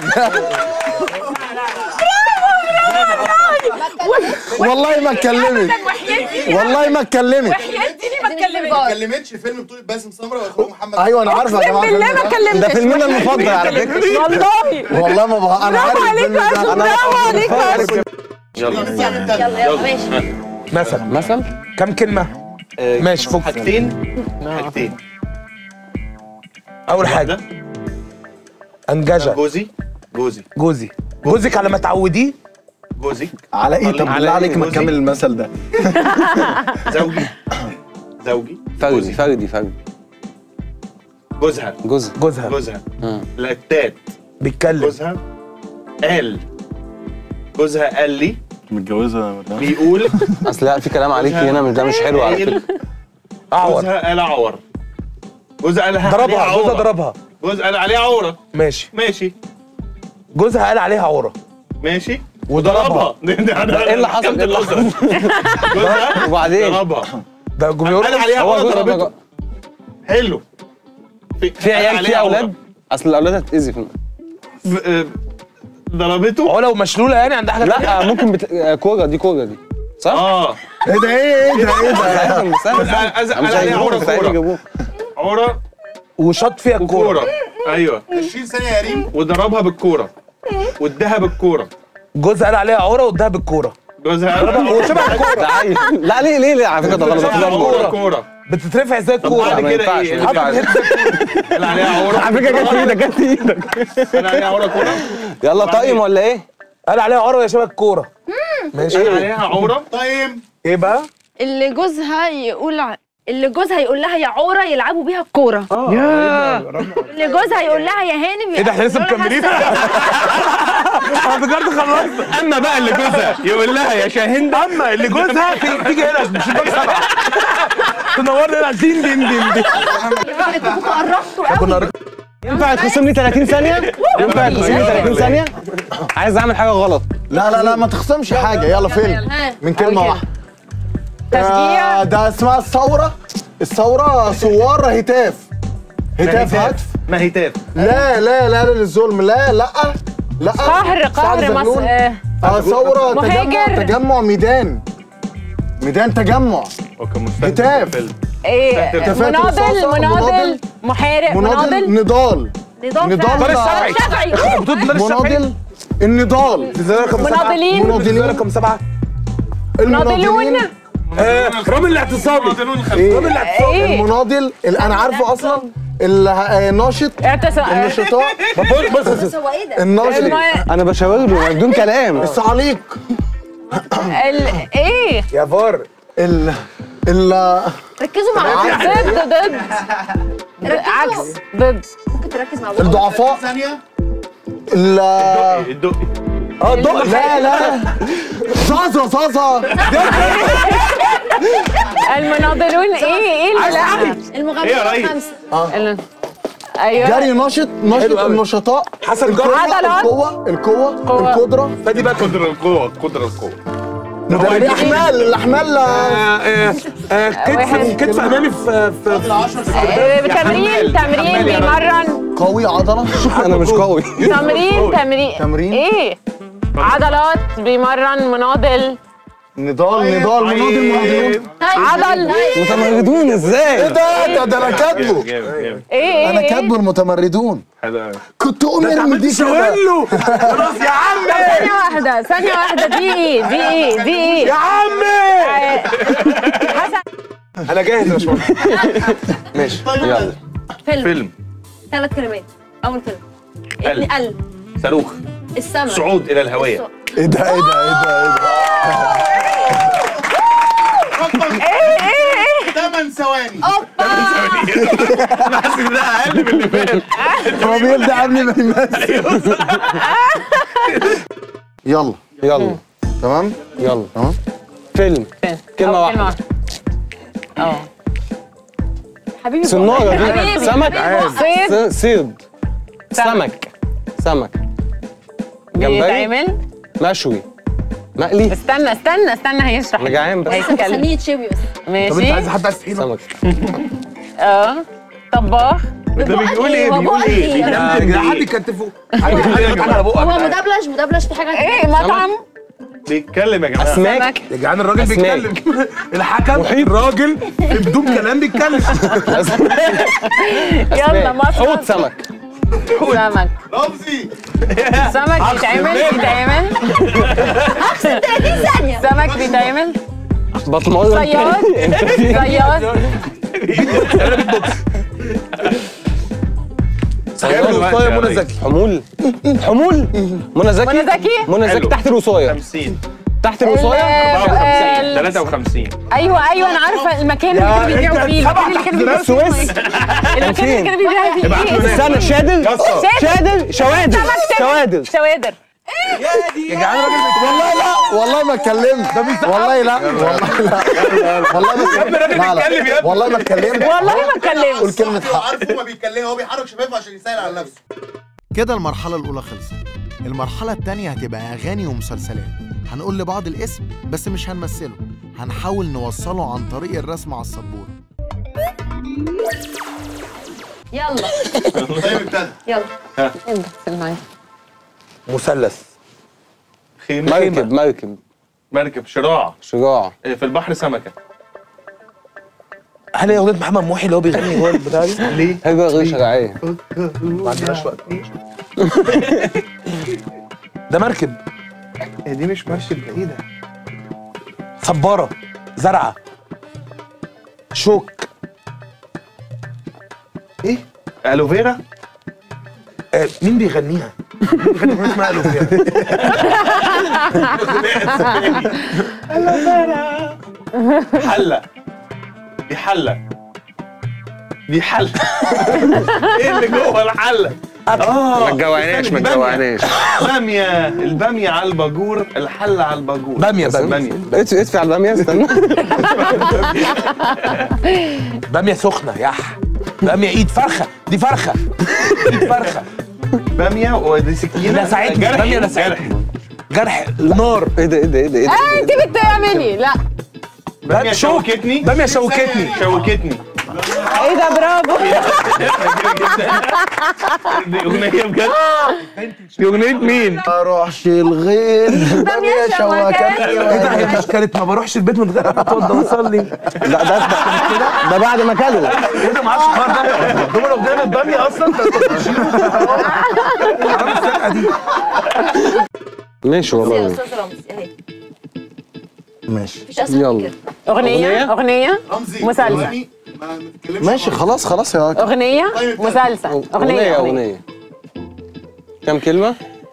[SPEAKER 1] والله ما اتكلمت والله ما اتكلمت
[SPEAKER 6] ما اتكلمتش فيلم بطولة باسم سمرة واخوه محمد
[SPEAKER 1] ايوه انا عارفه يا
[SPEAKER 4] اقسم
[SPEAKER 1] جماعه
[SPEAKER 4] بالله ما
[SPEAKER 1] الفيلم ده.
[SPEAKER 4] اتكلمتش
[SPEAKER 2] ده فيلمنا المفضل على فكرة
[SPEAKER 4] والله
[SPEAKER 1] والله ما بقى انا عارف
[SPEAKER 4] برافو عليك
[SPEAKER 1] الفيلم
[SPEAKER 4] يا
[SPEAKER 1] ده
[SPEAKER 4] أشرف،
[SPEAKER 1] انا
[SPEAKER 4] برافو عليك يا أشرف.
[SPEAKER 5] يلا
[SPEAKER 7] يلا يلا ماشي
[SPEAKER 3] مثلا
[SPEAKER 2] مثلا
[SPEAKER 3] كم كلمه ماشي فك
[SPEAKER 5] حاجتين حاجتين
[SPEAKER 3] اول حاجه
[SPEAKER 5] واحدة،
[SPEAKER 3] انججه
[SPEAKER 5] جوزي جوزي
[SPEAKER 3] جوزي جوزك على ما تعوديه
[SPEAKER 5] جوزي
[SPEAKER 1] على ايه طب
[SPEAKER 2] على
[SPEAKER 1] بالله
[SPEAKER 2] إيه؟
[SPEAKER 1] عليك ما
[SPEAKER 5] جوزي؟
[SPEAKER 1] تكمل المثل ده
[SPEAKER 5] زوجي زوجي
[SPEAKER 2] فردي فردي فردي
[SPEAKER 5] جوزها
[SPEAKER 2] جزء
[SPEAKER 3] جوزها
[SPEAKER 5] جوزها
[SPEAKER 2] آه.
[SPEAKER 5] لتات
[SPEAKER 3] بيتكلم
[SPEAKER 5] جوزها قال جوزها قال لي
[SPEAKER 8] متجوزة ولا
[SPEAKER 5] بيقول
[SPEAKER 2] اصل لا في كلام عليكي هنا مش ده مش حلو على
[SPEAKER 5] قايل
[SPEAKER 2] فكرة
[SPEAKER 3] اعور
[SPEAKER 5] جوزها قال اعور جوزها قال عليها
[SPEAKER 3] ضربها جوزها
[SPEAKER 5] عورة.
[SPEAKER 3] ضربها
[SPEAKER 5] جوزها قال عليها عوره
[SPEAKER 3] ماشي
[SPEAKER 5] ماشي
[SPEAKER 3] جوزها قال عليها عوره
[SPEAKER 5] ماشي
[SPEAKER 3] وضربها
[SPEAKER 2] ايه اللي حصل؟ ايه اللي حصل؟
[SPEAKER 5] جوزها
[SPEAKER 2] وبعدين
[SPEAKER 5] ضربها
[SPEAKER 3] ده بيقول
[SPEAKER 5] قال عليها
[SPEAKER 2] هو
[SPEAKER 5] عوره
[SPEAKER 2] جوزها
[SPEAKER 5] ضربته
[SPEAKER 2] ضربها.
[SPEAKER 5] حلو
[SPEAKER 2] في عيال في اولاد اصل الاولاد هتتاذي في
[SPEAKER 5] ب- ضربته
[SPEAKER 3] علا ومشلوله يعني عندها حاجه
[SPEAKER 2] لا ممكن بت... آه، كوره دي كوره دي صح؟
[SPEAKER 5] اه
[SPEAKER 1] ايه ده ايه ايه ده ايه ده
[SPEAKER 2] استنى استنى
[SPEAKER 5] قال
[SPEAKER 2] استنى. مش
[SPEAKER 5] عليها
[SPEAKER 2] هيجيبوه
[SPEAKER 5] عوره
[SPEAKER 2] مش عايزين
[SPEAKER 5] كوره
[SPEAKER 2] يجيبوه
[SPEAKER 5] عوره
[SPEAKER 3] وشاط فيها الكوره
[SPEAKER 5] وكوره ايوه
[SPEAKER 6] 20 ثانية يا ريم
[SPEAKER 5] وضربها بالكوره واداها بالكوره
[SPEAKER 3] جوزها قال عليها عوره واداها بالكوره
[SPEAKER 5] جوزها
[SPEAKER 3] هو شبه الكوره
[SPEAKER 2] ده عيل لا ليه ليه ليه على فكره ده غلط ده
[SPEAKER 5] عوره
[SPEAKER 2] غلط.
[SPEAKER 5] كوره
[SPEAKER 3] بتترفع زي الكوره
[SPEAKER 5] بعد
[SPEAKER 2] ما
[SPEAKER 5] كده
[SPEAKER 2] ينفعش
[SPEAKER 5] ايه
[SPEAKER 2] ما ينفعش
[SPEAKER 5] قال عليها عوره
[SPEAKER 2] على فكره جت في ايدك جت في ايدك
[SPEAKER 5] قال عليها عوره كوره
[SPEAKER 2] يلا طقم ولا ايه؟
[SPEAKER 3] قال عليها عوره وهي شبه الكوره ماشي
[SPEAKER 5] قال عليها عوره
[SPEAKER 6] طيب
[SPEAKER 3] ايه بقى
[SPEAKER 7] اللي جوزها يقول ع- اللي جوزها يقول لها يا عوره يلعبوا بيها الكوره اللي جوزها يقول لها يا هانم
[SPEAKER 3] ايه ده احنا لسه مكملين انا فكرت خلصت
[SPEAKER 5] اما بقى اللي جوزها يقول لها يا شاهين
[SPEAKER 3] اما اللي جوزها تيجي- تيجي هنا مش الباب سبعه تنورنا هنا دين دين دين دين
[SPEAKER 7] انتوا قربتوا قوي
[SPEAKER 2] ينفع تخصم لي 30 ثانيه؟ ينفع تخصم لي 30 ثانيه؟ عايز اعمل حاجه غلط
[SPEAKER 1] لا لا لا ما تخصمش حاجه يلا فيلم من كلمه واحده
[SPEAKER 4] تشجيع
[SPEAKER 1] آه، ده اسمها الثوره الثوره ثوار هتاف هتاف هتف
[SPEAKER 5] ما هتاف
[SPEAKER 1] لا لا لا للظلم لا لا لا
[SPEAKER 4] قهر
[SPEAKER 1] سعد
[SPEAKER 4] قهر مصر
[SPEAKER 1] زغلول.
[SPEAKER 4] آه،
[SPEAKER 1] اه ثوره تجمع
[SPEAKER 4] مهاجر.
[SPEAKER 1] تجمع ميدان ميدان تجمع
[SPEAKER 5] وكان مستهدف
[SPEAKER 1] هتاف.
[SPEAKER 5] الفيلم.
[SPEAKER 4] ايه
[SPEAKER 1] تفاتر
[SPEAKER 4] مناضل
[SPEAKER 1] صلصة،
[SPEAKER 4] مناضل
[SPEAKER 1] مناضل.
[SPEAKER 4] محارب
[SPEAKER 1] مناضل
[SPEAKER 4] مناضل
[SPEAKER 1] نضال نضال
[SPEAKER 3] طارق الشافعي
[SPEAKER 7] شافعي
[SPEAKER 3] بتقول دولار الشافعي
[SPEAKER 1] مناضل النضال
[SPEAKER 3] ده رقم سبعه
[SPEAKER 4] مناضلين
[SPEAKER 1] مناضلين.
[SPEAKER 3] ده رقم سبعه
[SPEAKER 4] مناضلون
[SPEAKER 1] المناضلين
[SPEAKER 3] آه، رامي الاعتصامي
[SPEAKER 1] إيه؟
[SPEAKER 3] رامي الاعتصامي
[SPEAKER 4] ايه
[SPEAKER 1] المناضل اللي انا عارفه اصلا الناشط
[SPEAKER 4] اعتصام
[SPEAKER 1] النشطاء
[SPEAKER 3] بص بص بص
[SPEAKER 7] هو ايه ده؟
[SPEAKER 1] الناشط
[SPEAKER 4] الم-
[SPEAKER 2] انا بشاور له بدون كلام
[SPEAKER 1] الصعاليق
[SPEAKER 4] ال... ايه
[SPEAKER 3] يا فار
[SPEAKER 1] ال ال
[SPEAKER 7] ركزوا مع بعض
[SPEAKER 4] ضد ضد عكس ضد
[SPEAKER 7] ممكن تركز مع بعض
[SPEAKER 1] الضعفاء
[SPEAKER 6] ثانية
[SPEAKER 1] ال
[SPEAKER 5] الدقي
[SPEAKER 3] اه دق
[SPEAKER 1] لا لا صاصة صاصة
[SPEAKER 4] المناضلون ايه ايه اللي لا
[SPEAKER 5] ايه يا
[SPEAKER 7] المغامرة
[SPEAKER 5] ريس؟
[SPEAKER 7] خمسة
[SPEAKER 4] ال- ايوه
[SPEAKER 1] جري نشط نشط
[SPEAKER 3] حلو أوي.
[SPEAKER 1] النشطاء
[SPEAKER 3] حسن جار
[SPEAKER 1] القوة
[SPEAKER 4] عضلات.
[SPEAKER 1] القوة القوة
[SPEAKER 4] قوة.
[SPEAKER 1] القدرة
[SPEAKER 3] فادي بقى
[SPEAKER 5] قدر القوه قدر القوه
[SPEAKER 1] الأحمال الأحمال
[SPEAKER 3] كتف كتف امامي في في
[SPEAKER 6] فاضل 10 ثواني
[SPEAKER 4] آه، تمرين تمرين بيمرن
[SPEAKER 1] قوي عضلة
[SPEAKER 2] انا مش قوي
[SPEAKER 4] تمرين تمرين
[SPEAKER 1] تمرين.
[SPEAKER 4] ايه عضلات بيمرن مناضل
[SPEAKER 3] نضال نضال مناضل مناضلون
[SPEAKER 4] عضل
[SPEAKER 2] متمردون ازاي؟
[SPEAKER 1] ايه ده ده, ده انا كاتبه
[SPEAKER 5] جامد جامد
[SPEAKER 4] ايه ايه
[SPEAKER 1] انا
[SPEAKER 4] ايه
[SPEAKER 1] كاتبه المتمردون
[SPEAKER 5] حلو قوي
[SPEAKER 1] كنت اقوم ارمي دي كده
[SPEAKER 3] له خلاص يا عمي
[SPEAKER 4] ثانية واحدة ثانية واحدة دي ايه دي ايه دي ايه
[SPEAKER 3] يا عمي
[SPEAKER 4] حسن
[SPEAKER 3] انا جاهز يا باشمهندس
[SPEAKER 5] ماشي
[SPEAKER 2] يلا
[SPEAKER 7] فيلم
[SPEAKER 5] فيلم
[SPEAKER 7] ثلاث كلمات اول كلمه
[SPEAKER 5] قلب.
[SPEAKER 7] ابن قلب
[SPEAKER 5] صاروخ
[SPEAKER 7] السمك
[SPEAKER 5] صعود الى الهويه
[SPEAKER 1] ايه ده ايه ده ايه ده ايه ده
[SPEAKER 6] ثمان ثواني
[SPEAKER 5] انا حاسس ان ده اقل من اللي فات
[SPEAKER 1] هو بيبدا قبل ما يمثل يلا
[SPEAKER 2] يلا
[SPEAKER 1] تمام
[SPEAKER 2] يلا
[SPEAKER 1] تمام
[SPEAKER 2] فيلم كلمة
[SPEAKER 4] أو
[SPEAKER 2] واحدة
[SPEAKER 4] اه حبيبي
[SPEAKER 2] صنارة دي
[SPEAKER 4] حبيبي،
[SPEAKER 2] سمك
[SPEAKER 4] صيد
[SPEAKER 2] س- صيد سمك سمك جمبري
[SPEAKER 4] بيتعمل
[SPEAKER 2] مشوي مقلي
[SPEAKER 4] استنى استنى استنى هيشرح
[SPEAKER 2] انا جعان بس
[SPEAKER 4] هيتكلم
[SPEAKER 7] خليه يتشوي بس
[SPEAKER 3] طب انت عايز
[SPEAKER 4] ماشي
[SPEAKER 3] حد عايز طحينه
[SPEAKER 2] سمك
[SPEAKER 4] اه طباخ
[SPEAKER 5] ده بيقول ايه بيقول ايه بيتمتم
[SPEAKER 3] ده حد
[SPEAKER 5] بإيه؟
[SPEAKER 3] يكتفه حد حد على بقك
[SPEAKER 7] هو مدبلج مدبلج في حاجه
[SPEAKER 4] ايه مطعم
[SPEAKER 5] بيتكلم يا جماعه
[SPEAKER 2] اسماك
[SPEAKER 3] يا جدعان الراجل
[SPEAKER 2] أسماك.
[SPEAKER 3] بيتكلم الحكم الراجل بدون كلام بيتكلم
[SPEAKER 4] يلا
[SPEAKER 2] أسماك.
[SPEAKER 4] مصر
[SPEAKER 2] حوت سمك
[SPEAKER 4] سمك
[SPEAKER 6] رمزي
[SPEAKER 4] سمك بيتعمل بيتعمل
[SPEAKER 7] 30 ثانيه
[SPEAKER 4] سمك بيتعمل
[SPEAKER 2] بتمرن
[SPEAKER 4] صياد صياد
[SPEAKER 3] حلو والله منى زكي
[SPEAKER 2] حمول حمول منى زكي
[SPEAKER 4] منى زكي؟
[SPEAKER 2] منى زكي
[SPEAKER 5] حلو.
[SPEAKER 2] تحت الوصايه
[SPEAKER 5] 50
[SPEAKER 2] تحت الوصايه
[SPEAKER 4] ال-
[SPEAKER 5] 53
[SPEAKER 4] ايوه ايوه انا عارفه المكان اللي كانوا بيبيعوا فيه المكان اللي كانوا بيبيعوا فيه
[SPEAKER 2] السويس
[SPEAKER 4] المكان اللي كانوا بيبيعوا فيه ايه
[SPEAKER 2] استنى شادر
[SPEAKER 5] يسطا.
[SPEAKER 2] شادر شوادر شوادر
[SPEAKER 4] شوادر
[SPEAKER 3] يا جدعان الراجل
[SPEAKER 1] والله لا والله ما اتكلمت والله لا والله لا والله ما
[SPEAKER 3] الراجل
[SPEAKER 1] لا لا
[SPEAKER 3] بيتكلم يا ابني.
[SPEAKER 1] والله ما اتكلمت
[SPEAKER 4] والله ما
[SPEAKER 1] قول
[SPEAKER 4] اتكلمت
[SPEAKER 1] كلمة
[SPEAKER 6] هو
[SPEAKER 1] حق
[SPEAKER 6] عارف هو بيتكلم هو بيحرك شفايفه عشان يسهل على نفسه
[SPEAKER 1] كده المرحلة الأولى خلصت المرحلة التانية هتبقى أغاني ومسلسلات هنقول لبعض الاسم بس مش هنمثله هنحاول نوصله عن طريق الرسم على السبورة
[SPEAKER 7] يلا
[SPEAKER 6] طيب ابتدى
[SPEAKER 7] يلا
[SPEAKER 3] مثلث
[SPEAKER 5] خيمه
[SPEAKER 2] مركب مركب
[SPEAKER 5] مركب شراع
[SPEAKER 2] شراع
[SPEAKER 5] في البحر سمكه
[SPEAKER 3] هل هي اغنيه محمد محي اللي هو بيغني جوه البتاع دي؟ ليه؟
[SPEAKER 2] هجرة غير شرعية
[SPEAKER 3] ما عندناش وقت ده مركب
[SPEAKER 5] هي دي مش مرشد بعيده
[SPEAKER 3] صباره زرعه شوك ايه؟
[SPEAKER 5] الوفيرا
[SPEAKER 3] آه مين بيغنيها؟ مين بيغني اغنيه اسمها الوفيرا؟
[SPEAKER 5] حله دي حله دي حله ايه اللي جوه الحله اه
[SPEAKER 2] ما تجوعناش ما
[SPEAKER 5] استني،
[SPEAKER 2] تجوعناش
[SPEAKER 5] باميه الباميه على الباجور الحله على الباجور
[SPEAKER 3] باميه
[SPEAKER 5] بس
[SPEAKER 3] باميه
[SPEAKER 2] ادفع ادفع على البامية استنى
[SPEAKER 3] باميه سخنه يح باميه ايد فرخه دي فرخه ايد فرخه
[SPEAKER 5] باميه ودي سكينه
[SPEAKER 3] لسعتني
[SPEAKER 5] جرح
[SPEAKER 3] باميه
[SPEAKER 5] جرح
[SPEAKER 3] لسعتني جرح نار
[SPEAKER 2] ايه ده ايه ده ايه ده ايه ده
[SPEAKER 4] آه، انت بتعملي لا
[SPEAKER 5] باميه
[SPEAKER 3] شوك.
[SPEAKER 5] شوكتني
[SPEAKER 3] باميه شوكتني
[SPEAKER 5] شوكتني
[SPEAKER 4] ايه ده برافو
[SPEAKER 5] دي اغنيه بجد دي اغنيه مين؟
[SPEAKER 1] ما اروحش الغير
[SPEAKER 7] بامية شوكتني.
[SPEAKER 3] ايه ده هي مش كانت ما بروحش البيت من غير ما اتوضى واصلي
[SPEAKER 2] لا ده ده ده بعد ما كلوا
[SPEAKER 3] ايه ده ما اعرفش الحوار ده دول الاغنيه من الباميه اصلا حرام السرقه دي
[SPEAKER 2] ماشي
[SPEAKER 7] يا
[SPEAKER 2] والله
[SPEAKER 7] استاذ رمزي اهي
[SPEAKER 1] ماشي
[SPEAKER 7] مفيش اسهل من
[SPEAKER 2] يلا.
[SPEAKER 7] كده
[SPEAKER 4] اغنيه اغنيه
[SPEAKER 6] رمزي
[SPEAKER 4] مسلسل.
[SPEAKER 6] ثواني، ما ما تتكلمش
[SPEAKER 1] ماشي خلاص خلاص يا
[SPEAKER 4] اغنيه
[SPEAKER 6] طيب،
[SPEAKER 4] مسلسل
[SPEAKER 2] أغنية
[SPEAKER 4] اغنيه اغنيه
[SPEAKER 2] أغنية كم كلمة؟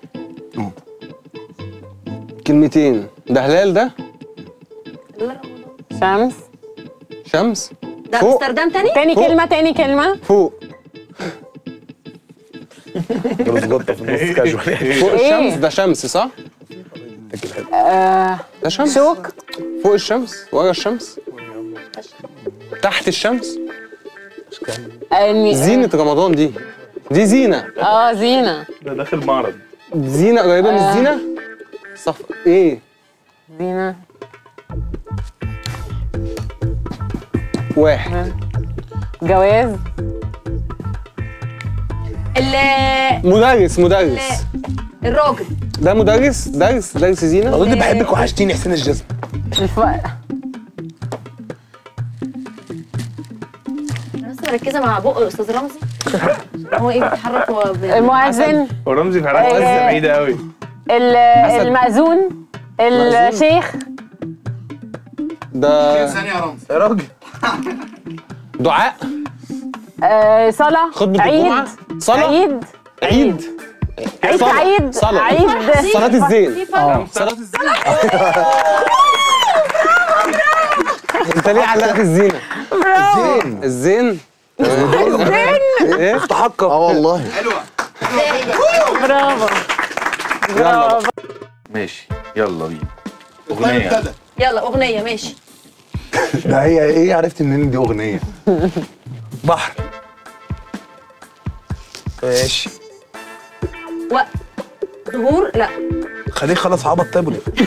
[SPEAKER 2] كلمتين ده هلال ده
[SPEAKER 4] شمس
[SPEAKER 2] شمس
[SPEAKER 7] ده
[SPEAKER 2] فوق.
[SPEAKER 7] امستردام تاني
[SPEAKER 4] تاني
[SPEAKER 2] فوق.
[SPEAKER 4] كلمه تاني كلمه
[SPEAKER 2] فوق
[SPEAKER 3] جلوس جطه في النص كاجوال
[SPEAKER 2] فوق
[SPEAKER 4] إيه؟
[SPEAKER 2] الشمس ده شمس صح؟
[SPEAKER 4] آه
[SPEAKER 2] ده شمس
[SPEAKER 4] شوك
[SPEAKER 2] فوق الشمس ورا الشمس تحت الشمس
[SPEAKER 4] آه،
[SPEAKER 2] زينة رمضان دي دي زينة
[SPEAKER 4] اه زينه
[SPEAKER 5] ده داخل معرض
[SPEAKER 2] زينة قريبة من الزينة صف ايه
[SPEAKER 4] زينه
[SPEAKER 2] واحد
[SPEAKER 4] جواز
[SPEAKER 7] ال-
[SPEAKER 2] مدرس مدرس
[SPEAKER 7] الراجل
[SPEAKER 2] ده مدرس درس درس زينة
[SPEAKER 3] اظن بحبك وحشتيني حسين الجسم
[SPEAKER 4] الف...
[SPEAKER 7] انا بس مركزه مع بق الاستاذ رمزي هو ايه بيتحرك هو ب-
[SPEAKER 4] المؤذن
[SPEAKER 5] ورمزي في حاجات
[SPEAKER 4] آه.
[SPEAKER 5] بعيده قوي
[SPEAKER 4] ال- المأذون الشيخ
[SPEAKER 2] ده
[SPEAKER 6] ثانية يا رمزي
[SPEAKER 3] يا راجل
[SPEAKER 2] دعاء
[SPEAKER 4] آه، صلاة
[SPEAKER 2] خطبة
[SPEAKER 4] عيد
[SPEAKER 2] الجمعة صلاة
[SPEAKER 4] عيد
[SPEAKER 2] عيد
[SPEAKER 4] عيد
[SPEAKER 2] صلاة.
[SPEAKER 4] عيد
[SPEAKER 2] صلاة.
[SPEAKER 4] عيد
[SPEAKER 2] صلاة الزين
[SPEAKER 7] في فرق
[SPEAKER 2] صلاة الزين انت ليه علقت الزينة؟ الزين الزين ايه؟
[SPEAKER 1] اه والله
[SPEAKER 6] حلوة
[SPEAKER 4] برافو
[SPEAKER 2] يلا
[SPEAKER 5] ماشي يلا بينا
[SPEAKER 6] التايم
[SPEAKER 5] اغنيه
[SPEAKER 6] ابتدى
[SPEAKER 7] يلا اغنيه ماشي
[SPEAKER 1] ده هي ايه عرفت منين دي اغنيه
[SPEAKER 3] بحر ماشي
[SPEAKER 7] وقت ظهور لا
[SPEAKER 3] خليه خلص عبط طيب ولا إيه؟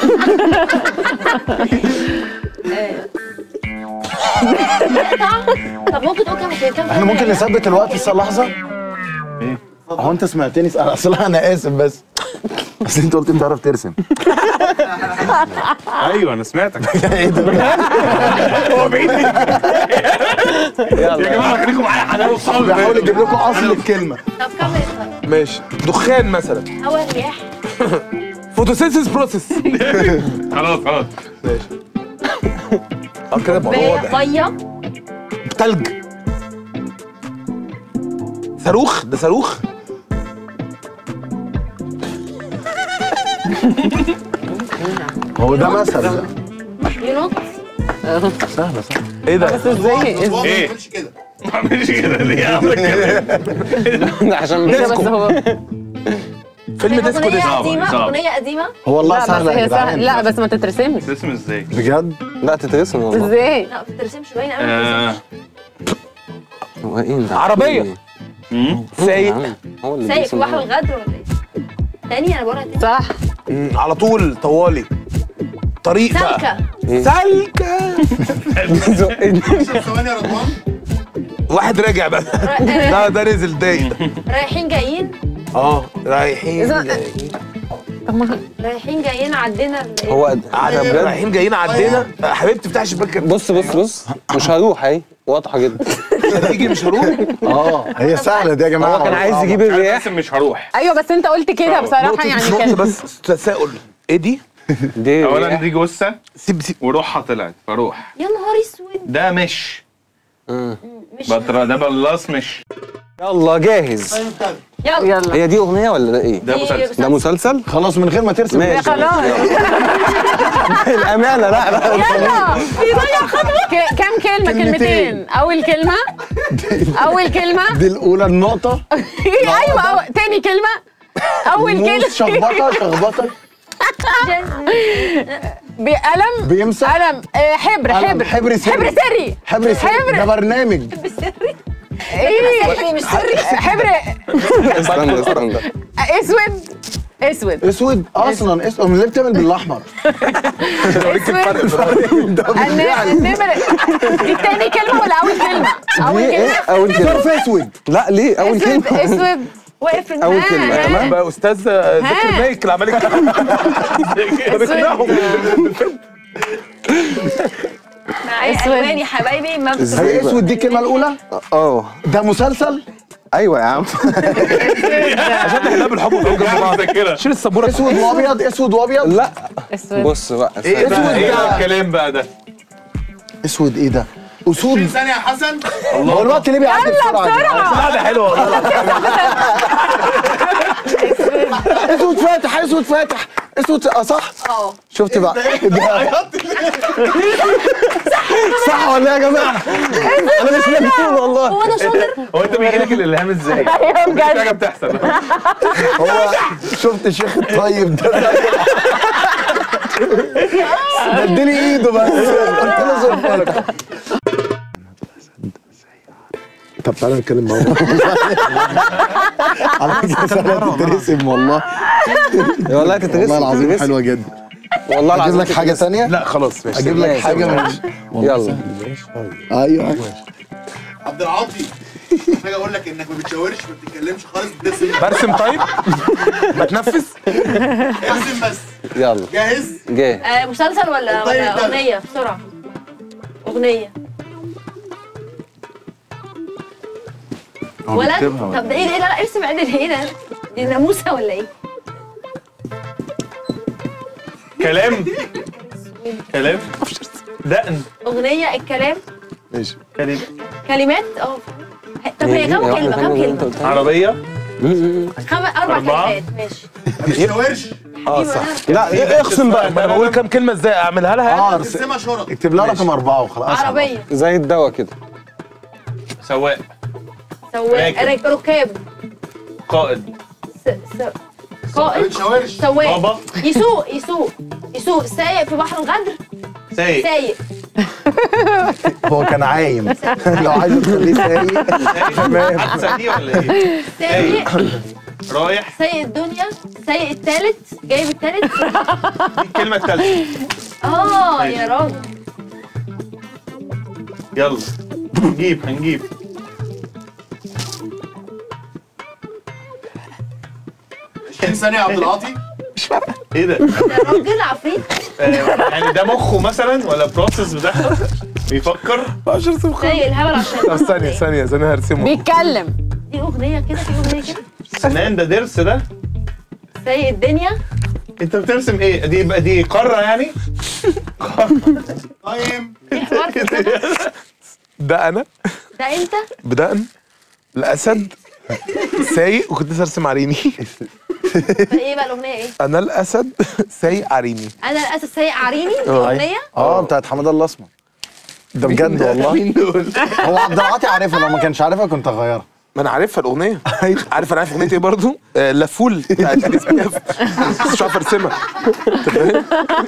[SPEAKER 7] طب ممكن تقول كام كام
[SPEAKER 1] احنا ممكن نثبت الوقت بس لحظه
[SPEAKER 5] ايه؟
[SPEAKER 1] هو انت سمعتني س- اصل انا اسف بس بس انت قلت بتعرف ترسم
[SPEAKER 5] ايوه انا سمعتك
[SPEAKER 1] ايه ده
[SPEAKER 5] هو بعيد ليه؟ يا جماعه خليكم معايا حلال وصحابي
[SPEAKER 1] بحاول اجيب لكم اصل الكلمه
[SPEAKER 7] طب كمل طيب.
[SPEAKER 3] ماشي دخان مثلا
[SPEAKER 7] هوا الرياح
[SPEAKER 3] فوتوسينثيس بروسيس
[SPEAKER 5] خلاص خلاص
[SPEAKER 3] اه كده الموضوع واضح
[SPEAKER 7] ميه
[SPEAKER 1] تلج
[SPEAKER 3] صاروخ ده صاروخ
[SPEAKER 1] هو ده مثل
[SPEAKER 7] ينط
[SPEAKER 1] سهله سهله
[SPEAKER 3] ايه ده
[SPEAKER 4] ازاي
[SPEAKER 6] هو ما
[SPEAKER 5] إيه؟
[SPEAKER 6] بيعملش كده
[SPEAKER 5] ما اعملش كده ليه اعمل كده
[SPEAKER 2] عشان
[SPEAKER 4] ده بس هو
[SPEAKER 3] فيلم ديسكو
[SPEAKER 7] اغنيه
[SPEAKER 3] ديسكو
[SPEAKER 5] صعبة،
[SPEAKER 7] قديمه
[SPEAKER 5] صعبة.
[SPEAKER 7] اغنيه قديمه
[SPEAKER 1] هو والله
[SPEAKER 4] لا بس
[SPEAKER 1] سهله يا
[SPEAKER 4] هي سهل
[SPEAKER 1] جدعان
[SPEAKER 4] لا بس ما تترسمش
[SPEAKER 5] تسم ازاي؟
[SPEAKER 1] بجد
[SPEAKER 2] لا تترسم والله
[SPEAKER 4] ازاي
[SPEAKER 7] لا ما بترسمش باين قوي
[SPEAKER 5] آه،
[SPEAKER 2] هو ايه ده؟
[SPEAKER 3] عربية.
[SPEAKER 5] مم.
[SPEAKER 3] سايق
[SPEAKER 2] هو اللي
[SPEAKER 7] سايق في
[SPEAKER 2] بيرسم
[SPEAKER 7] بحر
[SPEAKER 2] ده.
[SPEAKER 7] الغدر ولا ايه؟ تاني انا بقولها تاني
[SPEAKER 4] صح
[SPEAKER 3] مم، على طول طوالي طريق بقى
[SPEAKER 7] سالكه
[SPEAKER 3] سلكة
[SPEAKER 6] عشر ثواني يا رضوان
[SPEAKER 3] واحد راجع بقى ده ده نزل دايق
[SPEAKER 7] رايحين جايين
[SPEAKER 3] اه رايحين
[SPEAKER 4] إذا-
[SPEAKER 3] جايين.
[SPEAKER 4] طب ما
[SPEAKER 7] رايحين جايين عدينا ال-
[SPEAKER 2] هو
[SPEAKER 3] عاد-
[SPEAKER 2] بجد
[SPEAKER 3] رايحين جايين عدينا آه، حبيبتي افتحي الشباك
[SPEAKER 2] بص بص بص مش هروح اهي واضحه جدا
[SPEAKER 3] هتيجي مش هروح
[SPEAKER 1] اه هي سهله دي يا جماعه
[SPEAKER 2] هو كان عايز يجيب
[SPEAKER 5] انا
[SPEAKER 2] الرياح
[SPEAKER 5] باسم مش هروح
[SPEAKER 4] ايوه بس انت قلت كده بصراحه
[SPEAKER 3] نقطة
[SPEAKER 4] يعني
[SPEAKER 3] نقطة
[SPEAKER 4] كان
[SPEAKER 3] بس تساؤل ايه دي؟
[SPEAKER 2] دي
[SPEAKER 5] اولا
[SPEAKER 2] رياح.
[SPEAKER 5] دي جثه
[SPEAKER 3] سيب سيب
[SPEAKER 5] وروحها طلعت فروح
[SPEAKER 7] يا نهار اسود
[SPEAKER 5] ده مش
[SPEAKER 2] مم.
[SPEAKER 7] مش
[SPEAKER 5] بطرة ده بلاص مش
[SPEAKER 2] يلا جاهز
[SPEAKER 6] التايم ابتدى
[SPEAKER 7] يلا
[SPEAKER 4] يلا
[SPEAKER 2] هي دي اغنيه ولا ده ايه؟
[SPEAKER 5] ده
[SPEAKER 7] دي
[SPEAKER 5] مسلسل
[SPEAKER 2] ده مسلسل؟
[SPEAKER 1] خلاص من غير ما ترسم
[SPEAKER 2] ماشي
[SPEAKER 4] خلاص
[SPEAKER 2] الامانه لا لا
[SPEAKER 4] يلا بيضيع خطوه ك- كام كلمه
[SPEAKER 1] كلمتين.
[SPEAKER 4] كلمتين اول كلمه اول كلمه
[SPEAKER 1] دي الاولى النقطه
[SPEAKER 4] ايوه أو- تاني كلمه اول
[SPEAKER 1] موس
[SPEAKER 4] كلمه
[SPEAKER 1] شخبطه شخبطه
[SPEAKER 4] بقلم
[SPEAKER 1] بيمسح
[SPEAKER 4] قلم آه، حبر
[SPEAKER 1] قلم،
[SPEAKER 4] حبر
[SPEAKER 1] حبر سري.
[SPEAKER 4] حبر سري
[SPEAKER 1] حبر سري
[SPEAKER 4] حبر.
[SPEAKER 1] ده برنامج
[SPEAKER 4] ايه
[SPEAKER 7] مش سري
[SPEAKER 4] حبر
[SPEAKER 2] استنى استنى
[SPEAKER 4] اسود اسود
[SPEAKER 1] اسود اصلا اسود امال ليه بتعمل بالاحمر
[SPEAKER 4] اسود
[SPEAKER 1] ده بالفعل.
[SPEAKER 4] النمر دي تاني كلمه ولا اول كلمه اول
[SPEAKER 2] ليه ايه
[SPEAKER 4] كلمه
[SPEAKER 2] اول كلمه
[SPEAKER 1] ظرف اسود
[SPEAKER 2] لا ليه اول
[SPEAKER 4] اسود
[SPEAKER 2] كلمه
[SPEAKER 4] اسود
[SPEAKER 7] واقف في
[SPEAKER 2] اول
[SPEAKER 7] دماغي.
[SPEAKER 2] كلمه
[SPEAKER 4] ها.
[SPEAKER 2] تمام
[SPEAKER 3] بقى استاذ ذاكر
[SPEAKER 4] ها.
[SPEAKER 3] نايك اللي عمال يتكلم بقنعهم
[SPEAKER 7] معايا
[SPEAKER 4] أسود.
[SPEAKER 7] الوان يا حبايبي ما بت-
[SPEAKER 1] هي اسود دي الكلمه الاولى
[SPEAKER 2] اه
[SPEAKER 1] ده مسلسل
[SPEAKER 2] ايوه يا عم
[SPEAKER 3] عشان احنا بالحب وبنقعد جنب بعض
[SPEAKER 5] كده
[SPEAKER 3] شيل السبوره
[SPEAKER 1] اسود وابيض اسود وابيض
[SPEAKER 2] لا
[SPEAKER 4] اسود
[SPEAKER 2] بص بقى
[SPEAKER 5] ايه
[SPEAKER 2] استنى.
[SPEAKER 5] بقى
[SPEAKER 1] اسود
[SPEAKER 5] ايه
[SPEAKER 1] ده.
[SPEAKER 5] الكلام بقى ده
[SPEAKER 1] اسود ايه ده
[SPEAKER 6] 20
[SPEAKER 1] اسود
[SPEAKER 6] ثانية يا حسن
[SPEAKER 1] هو الوقت ليه بيعدي بسرعه يا جماعة؟
[SPEAKER 3] لا ده حلو والله
[SPEAKER 1] اسود فاتح اسود فاتح اسود اه صح
[SPEAKER 7] اه
[SPEAKER 1] شفت بقى ده- صح ولا إيه يا جماعه
[SPEAKER 2] انا مش مجنون والله
[SPEAKER 7] هو انا شاطر
[SPEAKER 5] هو انت بيجي لك الالهام ازاي؟
[SPEAKER 4] ايوه
[SPEAKER 5] مفيش حاجه
[SPEAKER 4] بجد
[SPEAKER 5] بتحصل
[SPEAKER 1] هو شفت الشيخ الطيب ده مديني ايده بس قلت له زرفلك طب تعالى نتكلم مع بعض على فكره سهله تترسم والله
[SPEAKER 2] والله تترسم
[SPEAKER 1] والله العظيم
[SPEAKER 2] تترسم.
[SPEAKER 1] حلوه جدا
[SPEAKER 2] والله
[SPEAKER 1] اجيب
[SPEAKER 2] العظيم
[SPEAKER 1] لك حاجه ثانيه
[SPEAKER 3] لا خلاص ماشي
[SPEAKER 1] اجيب لك
[SPEAKER 2] ماشي،
[SPEAKER 1] حاجه من
[SPEAKER 2] يلا
[SPEAKER 1] ايوه
[SPEAKER 6] عبد العاطي محتاج اقول لك انك ما بتشاورش ما بتتكلمش خالص بترسم
[SPEAKER 3] برسم طيب بتنفس
[SPEAKER 6] ارسم بس
[SPEAKER 2] يلا
[SPEAKER 6] جاهز
[SPEAKER 2] جه
[SPEAKER 7] آه مسلسل ولا
[SPEAKER 6] طيب،
[SPEAKER 7] ولا
[SPEAKER 6] طيب.
[SPEAKER 7] اغنيه بسرعه اغنيه ولد طب ده ايه ده ايه لا لا ارسم عدل ايه ده دي ناموسه ولا ايه
[SPEAKER 5] كلام كلام دقن
[SPEAKER 7] اغنيه الكلام
[SPEAKER 1] ماشي
[SPEAKER 5] كلمة
[SPEAKER 7] كلمات اه طب هي كام
[SPEAKER 2] واحدة
[SPEAKER 7] كلمه
[SPEAKER 2] ثانية
[SPEAKER 7] كام
[SPEAKER 2] اللي انت
[SPEAKER 7] كلمه
[SPEAKER 2] قلتها.
[SPEAKER 5] عربية
[SPEAKER 7] خم... اربع
[SPEAKER 5] أربعة.
[SPEAKER 7] كلمات ماشي
[SPEAKER 6] مش شاورش
[SPEAKER 3] اه صح
[SPEAKER 1] لا إيه، اقسم بقى
[SPEAKER 3] ما انا بقول كام كلمه ازاي اعملها لها
[SPEAKER 1] اه
[SPEAKER 3] يعني؟
[SPEAKER 1] ارس-
[SPEAKER 6] تقسمها شرط
[SPEAKER 1] اكتب لها رقم أربعة وخلاص
[SPEAKER 7] عربيه
[SPEAKER 2] زي الدواء كده
[SPEAKER 5] سواق
[SPEAKER 7] سواق
[SPEAKER 5] راكب.
[SPEAKER 7] ركاب
[SPEAKER 5] قائد
[SPEAKER 7] س... س... قائد
[SPEAKER 6] شاورش
[SPEAKER 7] سواق
[SPEAKER 5] بابا
[SPEAKER 7] يسوق يسوق يسوق سايق في بحر الغدر
[SPEAKER 5] سايق
[SPEAKER 7] سايق
[SPEAKER 1] هو كان عايم لو عايز تخليه سايق
[SPEAKER 5] سايق حادثة دي ولا ايه؟
[SPEAKER 7] سايق
[SPEAKER 5] رايح
[SPEAKER 7] سايق الدنيا سايق التالت جايب التالت
[SPEAKER 5] دي الكلمة التالتة
[SPEAKER 7] اه يا راجل
[SPEAKER 5] يلا هنجيب هنجيب
[SPEAKER 6] ثانية يا عبد العاطي
[SPEAKER 5] ايه ده؟
[SPEAKER 7] ده راجل عفريت
[SPEAKER 5] آه، يعني ده مخه مثلا ولا بروسس بتاعته بيفكر
[SPEAKER 7] سايق الهبل عشان
[SPEAKER 3] طب ثانيه ثانيه ثانيه هرسمه
[SPEAKER 4] بيتكلم
[SPEAKER 7] دي اغنيه كده في اغنيه كده
[SPEAKER 5] سنان ده ضرس ده
[SPEAKER 7] سايق الدنيا
[SPEAKER 5] انت بترسم ايه؟ دي بقى دي قارة يعني؟
[SPEAKER 6] تايم
[SPEAKER 7] في حوار في السما.
[SPEAKER 3] ده انا
[SPEAKER 7] ده انت
[SPEAKER 3] بدقن الاسد سايق وكنت لسه ارسم عريني
[SPEAKER 7] ايه بقى الاغنيه ايه
[SPEAKER 3] انا الاسد سايق عريني
[SPEAKER 7] انا الاسد سايق عريني دي اغنيه
[SPEAKER 1] اه بتاعت حماده الاسمر ده بجد والله
[SPEAKER 5] مين دول؟
[SPEAKER 1] هو عبد العاطي عارفها لو ما كانش عارفها كنت هغيرها
[SPEAKER 3] ما انا عارفها الاغنيه عارف انا عارف اغنيه ايه برضو آه لفول بتاعت إديث بياف. بس مش عارف ارسمها أنت فاهم؟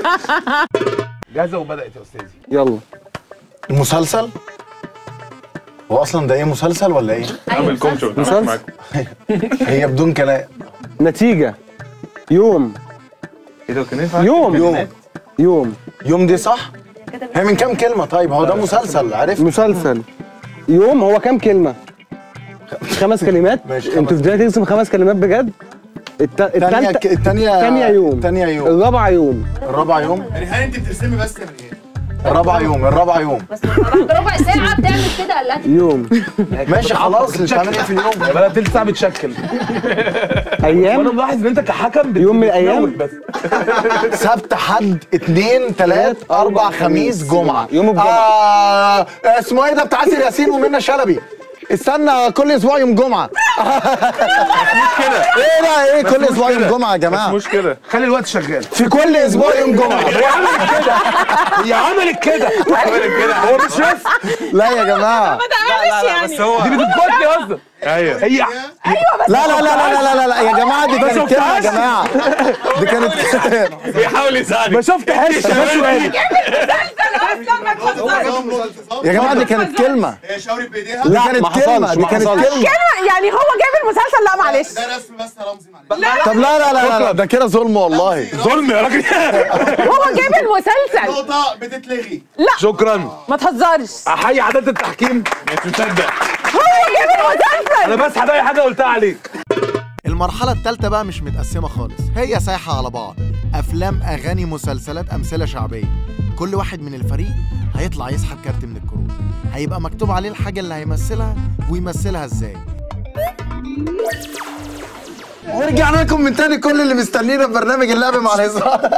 [SPEAKER 3] جاهزه وبدات يا استاذي
[SPEAKER 2] يلا
[SPEAKER 1] المسلسل هو اصلا ده ايه مسلسل ولا ايه
[SPEAKER 5] اعمل كومشو
[SPEAKER 2] مسلسل.
[SPEAKER 1] هي بدون كلام
[SPEAKER 2] نتيجة يوم
[SPEAKER 5] ايه ده كان ينفع
[SPEAKER 2] يوم
[SPEAKER 1] يوم
[SPEAKER 2] يوم
[SPEAKER 1] يوم دي صح هي من كام كلمه طيب هو ده مسلسل عارف
[SPEAKER 2] مسلسل يوم هو كام كلمة؟ خمس كلمات
[SPEAKER 1] ماشي، خمس
[SPEAKER 2] انتوا ازاي ترسم خمس كلمات بجد؟ الت...
[SPEAKER 1] الثانيه
[SPEAKER 2] التالتة
[SPEAKER 1] الثانيه
[SPEAKER 2] التانية يوم.
[SPEAKER 1] الثانيه يوم
[SPEAKER 2] الرابعة يوم
[SPEAKER 1] الرابع يوم
[SPEAKER 6] ريهان انت بترسمي بس يا ريهان
[SPEAKER 1] الرابع يوم الرابع يوم
[SPEAKER 7] بس بعد ربع ساعه بتعمل كده قال لها
[SPEAKER 2] يوم
[SPEAKER 1] ماشي خلاص اللي بتعمل ايه في اليوم
[SPEAKER 3] يا بلا تلت ساعه بتشكل وانا
[SPEAKER 2] ايام
[SPEAKER 3] ملاحظ ان انت كحكم بت-
[SPEAKER 2] يوم من الأيام؟
[SPEAKER 3] بتموت بس
[SPEAKER 1] سبت حد اثنين ثلاث اربع خميس جمعه
[SPEAKER 2] يوم الجمعة.
[SPEAKER 1] آه اسمه ايه ده بتاع آسر ياسين ومنى شلبي استنى كل اسبوع يوم جمعه
[SPEAKER 5] كده
[SPEAKER 1] ايه ده ايه كل اسبوع يوم جمعه يا جماعه
[SPEAKER 5] مش كده
[SPEAKER 3] خلي الوقت شغال
[SPEAKER 1] في كل اسبوع يوم جمعه
[SPEAKER 3] هي عملت كده هي عملت كده هو مش رسم
[SPEAKER 1] لا يا جماعه
[SPEAKER 5] بس هو
[SPEAKER 3] دي بتتبطني قصدي
[SPEAKER 5] ايوه
[SPEAKER 3] هي
[SPEAKER 1] لا لا لا لا لا لا, لا يا جماعه دي كانت كلمه يا جماعه دي كانت
[SPEAKER 5] بيحاول يساعدك
[SPEAKER 3] ما شفتهاش ما سؤالي
[SPEAKER 1] يا جماعه دي كانت كلمه
[SPEAKER 6] هي شاورت بايديها
[SPEAKER 1] دي كانت
[SPEAKER 2] ما
[SPEAKER 1] كلمه
[SPEAKER 2] حصلش،
[SPEAKER 1] دي
[SPEAKER 2] ما
[SPEAKER 1] كانت
[SPEAKER 2] حصلش.
[SPEAKER 1] كلمه
[SPEAKER 4] يعني هو جاب المسلسل لا معلش
[SPEAKER 6] ده رسم بس يا رمزي معلش
[SPEAKER 1] طب لا لا لا لا ده كده ظلم والله
[SPEAKER 3] ظلم يا راجل
[SPEAKER 4] هو جاب المسلسل
[SPEAKER 6] نقطة بتتلغي
[SPEAKER 3] شكرا
[SPEAKER 4] ما تهزرش
[SPEAKER 3] احيي عداله التحكيم
[SPEAKER 5] مش مصدق
[SPEAKER 4] هو جاب المسلسل
[SPEAKER 3] انا بس هضايق حاجه قلتها عليك
[SPEAKER 1] المرحلة التالتة بقى مش متقسمة خالص هي سايحة على بعض أفلام أغاني مسلسلات أمثلة شعبية كل واحد من الفريق هيطلع يسحب كارت من الكروت هيبقى مكتوب عليه الحاجة اللي هيمثلها ويمثلها ازاي ورجعنا لكم من تاني كل اللي مستنينا في برنامج اللعب مع الهزار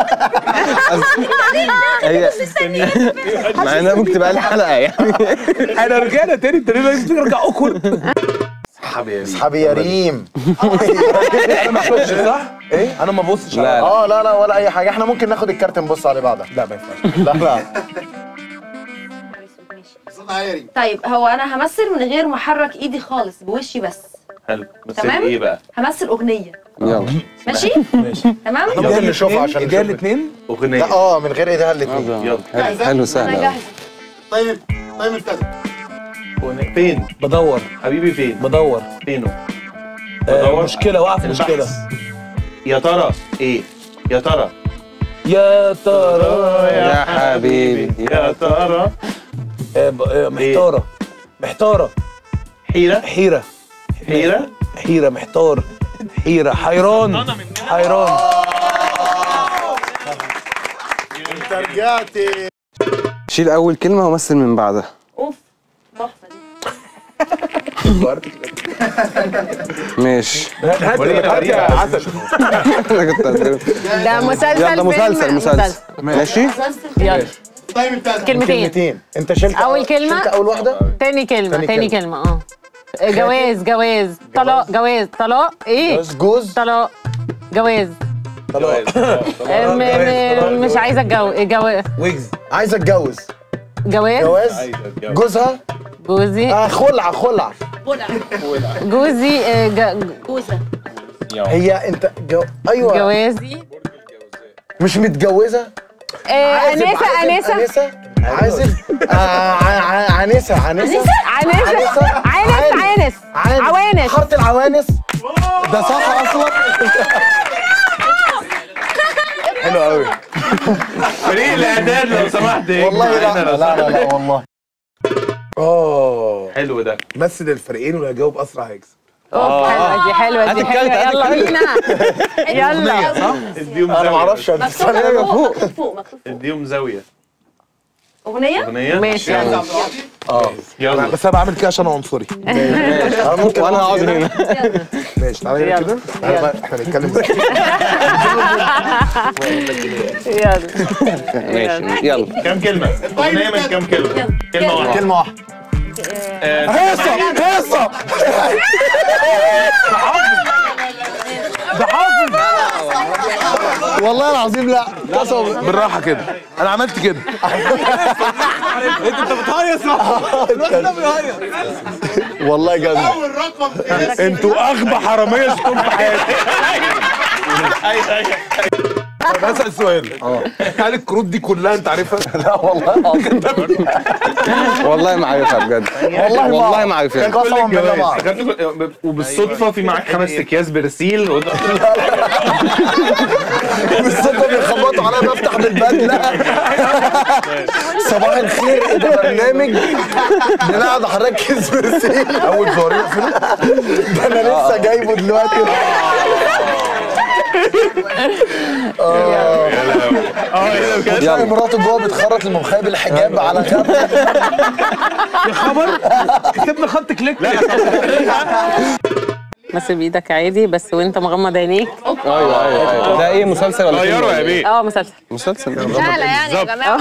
[SPEAKER 2] هي مع انها ممكن تبقى لي حلقة يعني
[SPEAKER 3] انا رجاله تاني انت ليه لازم ترجع اوكل
[SPEAKER 1] اصحابي يا ريم
[SPEAKER 3] انا ما اخدش صح؟ ايه؟ انا ما ابصش
[SPEAKER 2] لا، لا.
[SPEAKER 1] اه لا لا ولا اي حاجة احنا ممكن ناخد الكارت نبص عليه بعدها
[SPEAKER 3] لا ما ينفعش
[SPEAKER 1] لا لا
[SPEAKER 6] صوت عالي يا ريم
[SPEAKER 7] طيب هو انا همثل من غير ما احرك ايدي خالص بوشي بس
[SPEAKER 5] حلو بس
[SPEAKER 7] تمام؟
[SPEAKER 5] ايه بقى؟
[SPEAKER 7] همثل اغنيه
[SPEAKER 2] يلا
[SPEAKER 7] ماشي
[SPEAKER 3] ماشي
[SPEAKER 7] تمام
[SPEAKER 1] ممكن نشوفها عشان
[SPEAKER 3] ايديها
[SPEAKER 1] نشوف
[SPEAKER 3] الاثنين
[SPEAKER 5] اغنيه
[SPEAKER 1] لا اه من غير ايديها الاتنين
[SPEAKER 5] يلا
[SPEAKER 2] حلو حلو
[SPEAKER 7] انا
[SPEAKER 2] سهل أوي.
[SPEAKER 7] جاهزه
[SPEAKER 6] طيب طيب ابتدى
[SPEAKER 5] أغنية. فين؟
[SPEAKER 3] بدور
[SPEAKER 5] حبيبي فين؟
[SPEAKER 3] بدور
[SPEAKER 5] فينه؟
[SPEAKER 3] آه،
[SPEAKER 5] بدور.
[SPEAKER 3] مشكله واقع في
[SPEAKER 5] البحث.
[SPEAKER 3] مشكله
[SPEAKER 5] يا ترى ايه؟ يا ترى
[SPEAKER 3] يا ترى
[SPEAKER 2] يا حبيبي
[SPEAKER 5] يا ترى
[SPEAKER 3] آه، ب- آه، محتاره محتاره
[SPEAKER 5] حيرة
[SPEAKER 3] حيره
[SPEAKER 5] حيرة
[SPEAKER 3] حيره محتار حيره حيران حيران
[SPEAKER 1] رجعتي
[SPEAKER 2] شيل اول كلمه ومثل من بعدها
[SPEAKER 7] اوف تحفه دي
[SPEAKER 2] ماشي
[SPEAKER 3] هات هات يا عسل
[SPEAKER 2] انا كنت هتقول.
[SPEAKER 4] ده مسلسل
[SPEAKER 2] يلا
[SPEAKER 4] فيلم،
[SPEAKER 2] مسلسل مسلسل ماشي
[SPEAKER 4] يلا
[SPEAKER 6] التايم بتاعك
[SPEAKER 4] كلمتين
[SPEAKER 1] كلمتين انت شلت
[SPEAKER 4] اول كلمه
[SPEAKER 1] شلت اول واحده
[SPEAKER 4] تاني كلمه
[SPEAKER 1] تاني
[SPEAKER 4] تاني كلمه اه جواز جواز طلاق جواز طلاق ايه
[SPEAKER 1] جوز جوز
[SPEAKER 4] طلاق جواز م- م- مش عايزه اتجوز جواز
[SPEAKER 1] ويجز عايزه اتجوز
[SPEAKER 4] جواز
[SPEAKER 1] جواز جوزها
[SPEAKER 4] جوزي
[SPEAKER 1] آه خلع خلع
[SPEAKER 4] جوزي آه، ج-
[SPEAKER 7] كوسه
[SPEAKER 1] هي انت جو... ايوه
[SPEAKER 4] جوازي
[SPEAKER 1] مش متجوزه
[SPEAKER 4] آه،
[SPEAKER 1] عازف،
[SPEAKER 4] انسه
[SPEAKER 1] عازف،
[SPEAKER 4] انسه
[SPEAKER 1] انسه عازف آه ع- ع- عنسه عنسه
[SPEAKER 4] عنس عنس عنس
[SPEAKER 1] عانس
[SPEAKER 4] عوانس
[SPEAKER 1] حاره العوانس ده صح اصلا
[SPEAKER 3] حلو قوي فريق الاعداد لو سمحت
[SPEAKER 1] والله لا لا لا لا والله
[SPEAKER 3] اه
[SPEAKER 5] حلو ده
[SPEAKER 3] مثل الفريقين واللي هيجاوب اسرع هيكسب
[SPEAKER 4] اوف حلوه دي حلوه دي
[SPEAKER 2] هات الكارت،
[SPEAKER 4] حلوه
[SPEAKER 2] هات
[SPEAKER 4] يلا
[SPEAKER 2] الكارت.
[SPEAKER 4] بينا يلا
[SPEAKER 5] اديهم
[SPEAKER 1] انا ما
[SPEAKER 5] زاويه
[SPEAKER 1] اعرفش
[SPEAKER 7] مكتوب فوق مكتوب فوق مكتوب فوق
[SPEAKER 5] اديهم زاويه
[SPEAKER 7] اغنيه
[SPEAKER 5] اغنيه
[SPEAKER 4] ماشي يلا
[SPEAKER 5] يلا
[SPEAKER 3] بس انا بعمل كده عشان عنصري
[SPEAKER 1] انا ممكن
[SPEAKER 2] وانا هقعد هنا
[SPEAKER 3] ماشي تعالى هنا كده
[SPEAKER 4] يلا.
[SPEAKER 3] احنا نتكلم
[SPEAKER 4] يلا
[SPEAKER 2] ماشي يلا
[SPEAKER 5] كام كلمه اغنيه من كام كلمه كلمه واحده
[SPEAKER 1] كلمه واحده
[SPEAKER 3] هيصه هيصه ده حافظ
[SPEAKER 1] والله العظيم لا قسما
[SPEAKER 3] بالراحه كده انا عملت كده
[SPEAKER 1] والله جامد
[SPEAKER 6] اول رقم
[SPEAKER 3] انتوا اغبى حراميه شفتهم في حياتي
[SPEAKER 5] ايوه ايوه
[SPEAKER 3] طب اسال سؤال هل الكروت دي كلها انت عارفها؟
[SPEAKER 1] لا والله العظيم
[SPEAKER 2] والله ما عارفها بجد
[SPEAKER 1] والله ما
[SPEAKER 2] والله ما عارفها
[SPEAKER 1] قسما بالله ما أعرف.
[SPEAKER 5] خدت- وبالصدفه في معاك خمس اكياس برسيل وده-
[SPEAKER 1] بالصدفه بيخبطوا عليا بفتح بالبدله صباح الخير إيه ده برنامج ده انا قاعد هركز برسيل
[SPEAKER 3] اول زهريه في
[SPEAKER 1] ده انا لسه جايبه دلوقتي
[SPEAKER 2] يلا
[SPEAKER 1] مراته جوه بتخرط الملوخيه بالحجاب على غفله
[SPEAKER 3] يا خبر كتبنا خط كليك
[SPEAKER 4] مثل بايدك عادي بس وانت مغمض عينيك
[SPEAKER 2] ايوه ايوه ايوه ده ايه مسلسل ولا فيلم
[SPEAKER 5] غيروا
[SPEAKER 2] ولا
[SPEAKER 5] يا
[SPEAKER 2] إيه؟
[SPEAKER 5] بيه
[SPEAKER 4] اه مسلسل
[SPEAKER 2] مسلسل
[SPEAKER 7] سهله يعني يا جماعه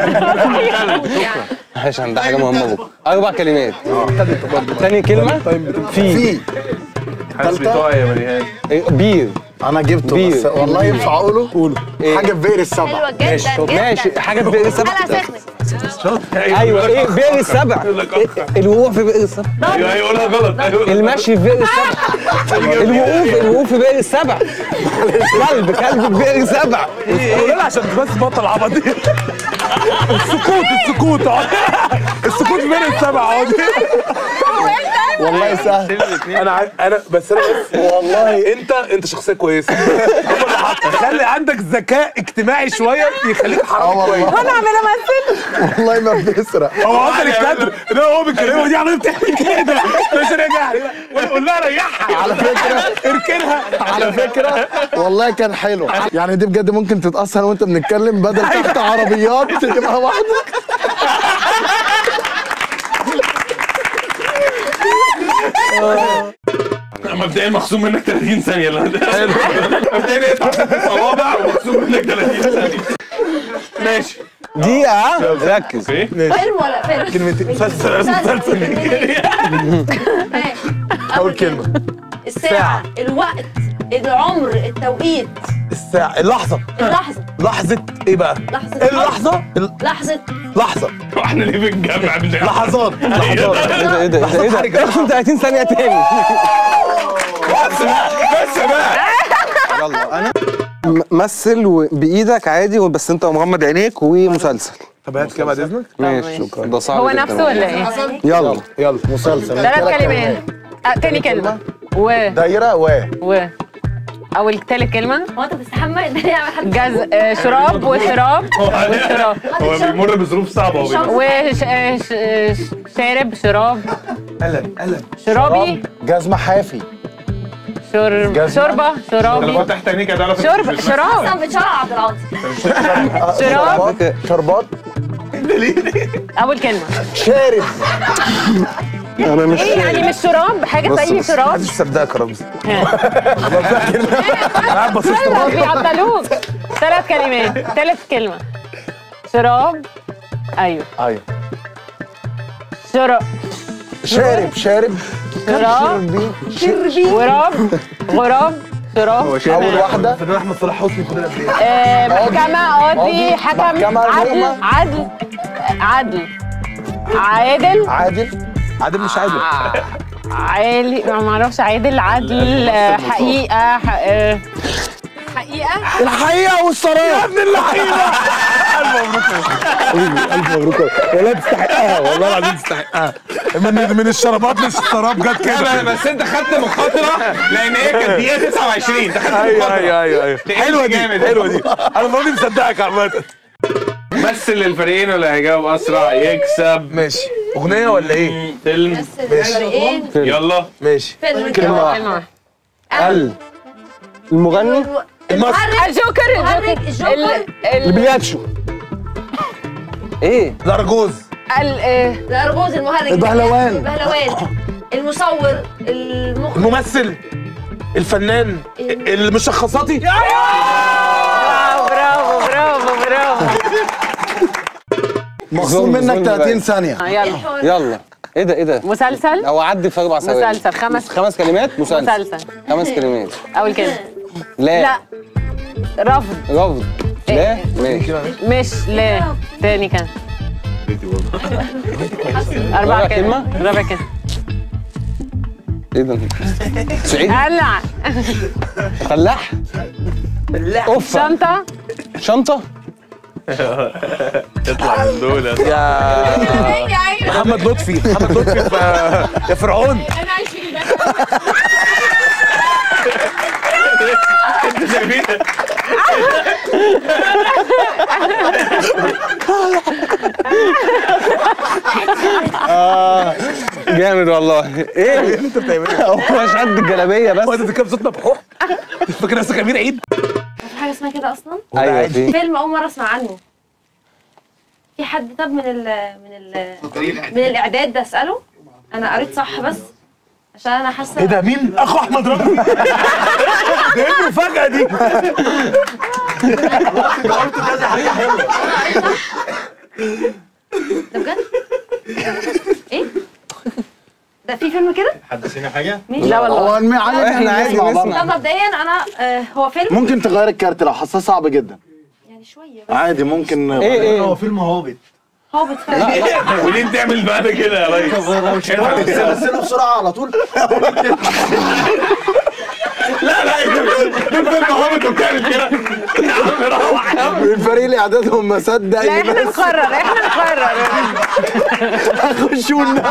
[SPEAKER 2] عشان ده حاجه مهمه بكره اربع كلمات تاني كلمه في
[SPEAKER 1] في
[SPEAKER 5] حاسس بتوع يا مريهان
[SPEAKER 2] إيه، بير
[SPEAKER 1] انا جبته
[SPEAKER 2] بير.
[SPEAKER 1] بس والله ينفع اقوله قوله
[SPEAKER 2] إيه؟
[SPEAKER 1] حاجه في بئر السبع
[SPEAKER 7] حلوه جدا جدا
[SPEAKER 2] ماشي حاجه في بئر السبع
[SPEAKER 7] انا سخنت
[SPEAKER 2] ايوه ايه بئر السبع إيه، الوقوف في بئر السبع
[SPEAKER 5] ايوه هيقولها غلط أيوة.
[SPEAKER 2] المشي في بئر السبع الوقوف الوقوف في بئر السبع كلب كلب في بئر السبع
[SPEAKER 3] قول لها عشان بس بطل عبط السكوت السكوت السكوت بين السبع اهو
[SPEAKER 1] والله سهل
[SPEAKER 3] انا عن- انا بس انا بس والله انت انت شخصيه كويسه هو اللي حط خلي عندك ذكاء اجتماعي شويه يخليك
[SPEAKER 1] اه
[SPEAKER 3] حرامي
[SPEAKER 1] والله
[SPEAKER 3] كويس
[SPEAKER 4] وانا عامله امثل
[SPEAKER 1] والله ما بيسرق
[SPEAKER 3] هو اصلا الكادر ده هو بيتكلموا دي عماله بتعمل كده مش راجع قول لها ريحها
[SPEAKER 1] على فكره
[SPEAKER 3] اركنها
[SPEAKER 1] على فكره والله كان حلو يعني دي بجد ممكن تتأثر وانت بنتكلم بدل تحت عربيات تبقى واحده
[SPEAKER 5] مبدئيا مخصوم منك 30 ثانيه لا مبدئيا اقطع ست صوابع ومخصوم منك 30 ثانيه ماشي
[SPEAKER 2] دقيقه ها ركز
[SPEAKER 5] اوكي
[SPEAKER 7] فيلم ولا فيلم
[SPEAKER 3] كلمتين مسلسل اول كلمه
[SPEAKER 7] الساعه الوقت العمر التوقيت
[SPEAKER 3] الساعه اللحظه
[SPEAKER 7] اللحظه
[SPEAKER 3] لحظه ايه بقى
[SPEAKER 7] لحظه
[SPEAKER 3] اللحظه
[SPEAKER 7] لحظه
[SPEAKER 3] لحظه
[SPEAKER 5] واحنا ليه بنجمع من
[SPEAKER 3] لحظات لحظات
[SPEAKER 2] ايه ده ايه ده ايه ده ايه ده اخصم 30 ثانيه تاني
[SPEAKER 3] بس بقى
[SPEAKER 2] يلا انا م- مثل و- بايدك عادي بس انت مغمض عينيك ومسلسل
[SPEAKER 3] طب هات كده بعد اذنك
[SPEAKER 2] ماشي ده صعب
[SPEAKER 4] هو
[SPEAKER 2] جداً.
[SPEAKER 4] نفسه ولا ايه؟
[SPEAKER 2] يلا
[SPEAKER 3] يلا
[SPEAKER 1] مسلسل
[SPEAKER 4] ثلاث كلمات آه، تاني كلمه و
[SPEAKER 1] دايره و
[SPEAKER 4] و اول تالت كلمه
[SPEAKER 7] هو انت بتستحمى الدنيا على حد
[SPEAKER 4] جز آه، شراب وشراب وشراب
[SPEAKER 5] هو بيمر بظروف صعبه هو بيمر.
[SPEAKER 4] وش آه، ش- آه، ش- شارب شراب
[SPEAKER 3] قلم قلم
[SPEAKER 4] شرابي
[SPEAKER 1] جزمه حافي
[SPEAKER 4] شرب شوربه
[SPEAKER 5] لو
[SPEAKER 4] شرابي
[SPEAKER 5] فتحت عينيك هتعرف
[SPEAKER 4] شرب شراب
[SPEAKER 7] اصلا بتشرع عبد العاطي
[SPEAKER 4] شراب
[SPEAKER 1] شربات
[SPEAKER 4] اول كلمه
[SPEAKER 1] شارب
[SPEAKER 2] انا مش
[SPEAKER 4] ايه يعني مش شراب حاجه زي شراب
[SPEAKER 3] محدش صدقك يا رمزي
[SPEAKER 4] يلا بيعطلوك ثلاث كلمات ثلاث كلمه شراب ايوه
[SPEAKER 3] ايوه
[SPEAKER 4] شراب
[SPEAKER 1] شارب شارب
[SPEAKER 4] شراب
[SPEAKER 7] شربي
[SPEAKER 4] غراب غراب شراب
[SPEAKER 1] اول واحده
[SPEAKER 3] فنان احمد صلاح حسني كلنا قد ايه
[SPEAKER 4] آه، محكمة قاضي حكم
[SPEAKER 1] محكمة،
[SPEAKER 4] عدل
[SPEAKER 1] محكمة.
[SPEAKER 4] عدل عدل عادل
[SPEAKER 1] عادل
[SPEAKER 3] عادل مش عادل
[SPEAKER 4] عالي ما اعرفش عادل عدل آه، حقيقة ح- آه، حقيقة
[SPEAKER 1] الحقيقه والسراب
[SPEAKER 3] ابن اللعيبه الف مبروك والله تستحقها والله العظيم تستحقها من من الشرابات للشراب جت كده
[SPEAKER 5] بس انت خدت مخاطره لان هي كانت دقيقه 29 انت خدت
[SPEAKER 3] ايوه
[SPEAKER 5] مخاطره
[SPEAKER 3] ايوه ايوه ايوه حلوه دي
[SPEAKER 5] جامد.
[SPEAKER 3] حلوه دي انا المره دي مصدقك عامه
[SPEAKER 5] مثل الفريقين واللي هيجاوب اسرع يكسب
[SPEAKER 3] ماشي اغنيه ولا ايه
[SPEAKER 5] فيلم
[SPEAKER 7] فريقين
[SPEAKER 5] يلا
[SPEAKER 3] ماشي
[SPEAKER 7] فيلم
[SPEAKER 1] كلمة واحدة.
[SPEAKER 4] كلمة واحدة.
[SPEAKER 2] ال المغني
[SPEAKER 7] المحرك
[SPEAKER 4] الجوكر
[SPEAKER 7] المحرك
[SPEAKER 4] الجوكر
[SPEAKER 7] الجوكر
[SPEAKER 4] ال- ال-
[SPEAKER 1] بياتشو
[SPEAKER 2] ايه
[SPEAKER 3] الارجوز
[SPEAKER 4] ال- آه،
[SPEAKER 7] الارجوز المهرج
[SPEAKER 1] البهلوان.
[SPEAKER 7] البهلوان المصور المخرج
[SPEAKER 3] الممثل الفنان المشخصاتي
[SPEAKER 4] برافو برافو برافو برافو
[SPEAKER 1] مخصوم
[SPEAKER 2] ظلم،
[SPEAKER 1] منك
[SPEAKER 2] ظلم
[SPEAKER 1] 30
[SPEAKER 2] بقى.
[SPEAKER 1] ثانيه
[SPEAKER 4] آه، يلا
[SPEAKER 2] يلا ايه ده ايه ده
[SPEAKER 4] مسلسل
[SPEAKER 2] او عدي في اربع ثواني
[SPEAKER 4] مسلسل خمس
[SPEAKER 2] خمس كلمات مسلسل
[SPEAKER 4] مسلسل
[SPEAKER 2] خمس كلمات
[SPEAKER 4] اول كلمة
[SPEAKER 2] لا
[SPEAKER 4] لا رفض
[SPEAKER 2] رفض لا ماشي
[SPEAKER 4] مش لا تاني كان أربعة
[SPEAKER 2] رابع
[SPEAKER 4] كلمة
[SPEAKER 2] كلمة؟
[SPEAKER 4] رابع كلمة
[SPEAKER 2] ايه ده سعيد
[SPEAKER 4] قلع
[SPEAKER 2] فلاح اوف
[SPEAKER 4] شنطة
[SPEAKER 2] شنطه
[SPEAKER 5] اطلع من دول
[SPEAKER 3] يا محمد لطفي محمد لطفي في- يا فرعون
[SPEAKER 2] جامد والله ايه
[SPEAKER 3] انت بتعمل
[SPEAKER 2] هو مش قد الجلابيه
[SPEAKER 3] هو
[SPEAKER 2] بس
[SPEAKER 3] انت كده بصوت مبحوح فاكر نفسك امير عيد
[SPEAKER 7] في حاجه اسمها كده اصلا
[SPEAKER 2] ايوه في
[SPEAKER 7] فيلم اول مره اسمع عنه في حد طب من ال من ال من الاعداد ده اساله انا قريت صح بس عشان انا حاسه
[SPEAKER 3] ايه ده مين اخو احمد رمزي ده ايه المفاجاه دي
[SPEAKER 7] ده بجد ايه ده في فيلم كده
[SPEAKER 5] حدثينا حاجه
[SPEAKER 4] لا والله
[SPEAKER 1] هو المي- عادي
[SPEAKER 2] احنا عادي
[SPEAKER 1] نسمع برضه.
[SPEAKER 2] نسمع
[SPEAKER 7] طب مبدئيا انا آه هو فيلم
[SPEAKER 1] ممكن تغير الكارت لو حاساه صعب جدا
[SPEAKER 7] يعني شويه بس
[SPEAKER 1] عادي ممكن
[SPEAKER 2] ايه ايه
[SPEAKER 6] هو فيلم هوبت
[SPEAKER 7] هابط فعلا
[SPEAKER 5] وليه بتعمل بعد كده يا ريس؟
[SPEAKER 6] مثله بسرعه على طول
[SPEAKER 5] لا لا فيلم هابط وبتعمل كده يا عم روح يا عم
[SPEAKER 1] الفريق اللي اعدادهم ما صدق
[SPEAKER 4] لا احنا نقرر احنا نقرر
[SPEAKER 1] يخشوا والنبي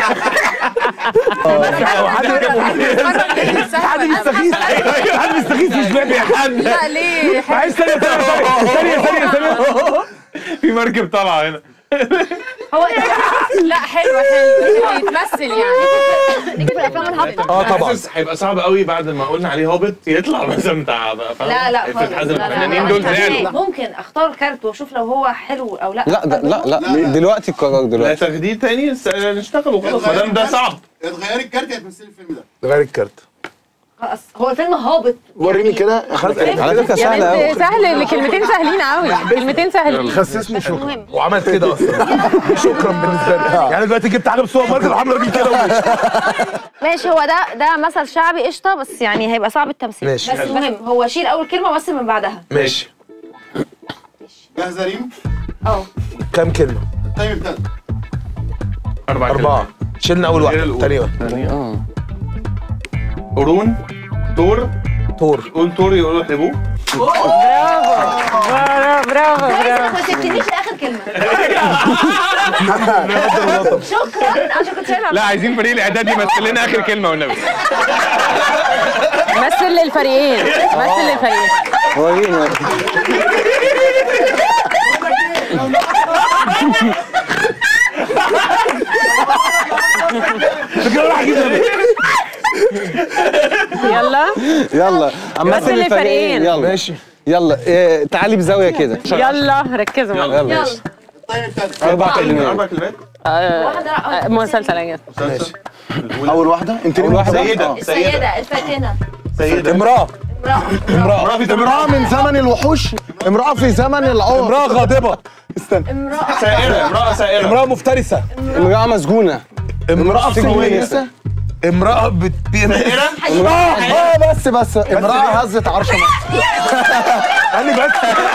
[SPEAKER 3] حد مستغيث حد مستغيث مش باقي يا حد
[SPEAKER 4] لا ليه
[SPEAKER 3] عايز ثانيه ثانيه ثانيه ثانيه ثانيه
[SPEAKER 5] في مركب طالعه هنا
[SPEAKER 7] هو
[SPEAKER 4] لا حلو حلو يتمثل يعني
[SPEAKER 7] نيجي في الافلام الهابطه
[SPEAKER 3] اه طبعا
[SPEAKER 5] حاسس هيبقى صعب قوي بعد ما قلنا عليه هابط يطلع مثلا بتاع بقى فاهم؟
[SPEAKER 7] لا لا خالص
[SPEAKER 5] تتحزن
[SPEAKER 7] لا، لا،
[SPEAKER 5] الفنانين
[SPEAKER 7] لا،
[SPEAKER 5] دول
[SPEAKER 7] لا.
[SPEAKER 5] زعلوا
[SPEAKER 7] ممكن اختار كارت واشوف لو هو حلو او لا
[SPEAKER 2] لا ده لا لا دلوقتي القرار
[SPEAKER 5] لا
[SPEAKER 2] دلوقتي
[SPEAKER 5] تاخديه تاني س- نشتغل وخلاص ما دام ده صعب
[SPEAKER 6] اتغيري الكارت هتمثلي الفيلم ده
[SPEAKER 3] غير الكارت
[SPEAKER 7] خلاص هو الفيلم هابط
[SPEAKER 1] وريني كده
[SPEAKER 2] على فكره
[SPEAKER 4] يا
[SPEAKER 2] سهله قوي
[SPEAKER 4] بنت سهل كلمتين سهلين قوي كلمتين سهلين
[SPEAKER 3] خسسني شكرا
[SPEAKER 7] المهم
[SPEAKER 3] وعملت كده اصلا شكرا بالنسبه لي يعني دلوقتي جبت حاجه بالسوبر ماركت وعامله راجل كده وماشي.
[SPEAKER 7] ماشي هو ده ده مثل شعبي قشطه بس يعني هيبقى صعب التمثيل
[SPEAKER 3] ماشي.
[SPEAKER 7] بس المهم هو شيل اول كلمه ومثل من بعدها
[SPEAKER 3] ماشي
[SPEAKER 6] جاهزه ريم
[SPEAKER 7] اه
[SPEAKER 3] كام كلمه
[SPEAKER 6] التايم ابتدى
[SPEAKER 5] اربع
[SPEAKER 3] اربعه شلنا اول
[SPEAKER 5] غير
[SPEAKER 3] واحده
[SPEAKER 5] الأولى.
[SPEAKER 3] تاني واحده
[SPEAKER 2] يعني اه
[SPEAKER 5] قرون تور
[SPEAKER 3] تور
[SPEAKER 5] قول تور يقولوا احلبوه
[SPEAKER 4] برافو برافو برافو
[SPEAKER 7] كويس
[SPEAKER 4] برافو
[SPEAKER 7] ما سبتنيش لاخر كلمه شكرا عشان كنت شايلها
[SPEAKER 5] لا عايزين فريق الاعداد يمثل لنا اخر كلمه والنبي
[SPEAKER 4] مثل للفريقين مثل للفريقين
[SPEAKER 2] ورينا
[SPEAKER 3] فكره راح اجيب
[SPEAKER 4] يلا
[SPEAKER 2] يلا
[SPEAKER 4] مثل الفريقين.
[SPEAKER 2] يلا ماشي يلا إيه تعالي بزاويه كده
[SPEAKER 4] يلا ركزوا معايا
[SPEAKER 2] يلا
[SPEAKER 7] يلا
[SPEAKER 2] ماشي
[SPEAKER 6] الطيب ابتدى
[SPEAKER 2] اربع كلمات
[SPEAKER 5] اربع كلمات
[SPEAKER 7] واحدة
[SPEAKER 4] آه، مسلسل أجل
[SPEAKER 5] مسلسل
[SPEAKER 1] اول واحده انت
[SPEAKER 2] أول واحدة.
[SPEAKER 5] سيدة سيدة
[SPEAKER 7] السيدة الفاتنة
[SPEAKER 5] سيدة
[SPEAKER 3] امراه
[SPEAKER 7] امرأة
[SPEAKER 5] امرأة في
[SPEAKER 1] امراه من زمن الوحوش امراه في زمن العمر
[SPEAKER 3] امراه غاضبه
[SPEAKER 7] امرأة
[SPEAKER 5] سائرة امرأة سائرة
[SPEAKER 3] امراه مفترسه
[SPEAKER 2] امرأة مسجونة
[SPEAKER 3] امراه
[SPEAKER 1] في كويسه
[SPEAKER 3] امراه بت
[SPEAKER 5] سائرة
[SPEAKER 1] اه اه بس بس امراه هزت عرش مصر
[SPEAKER 3] انا بس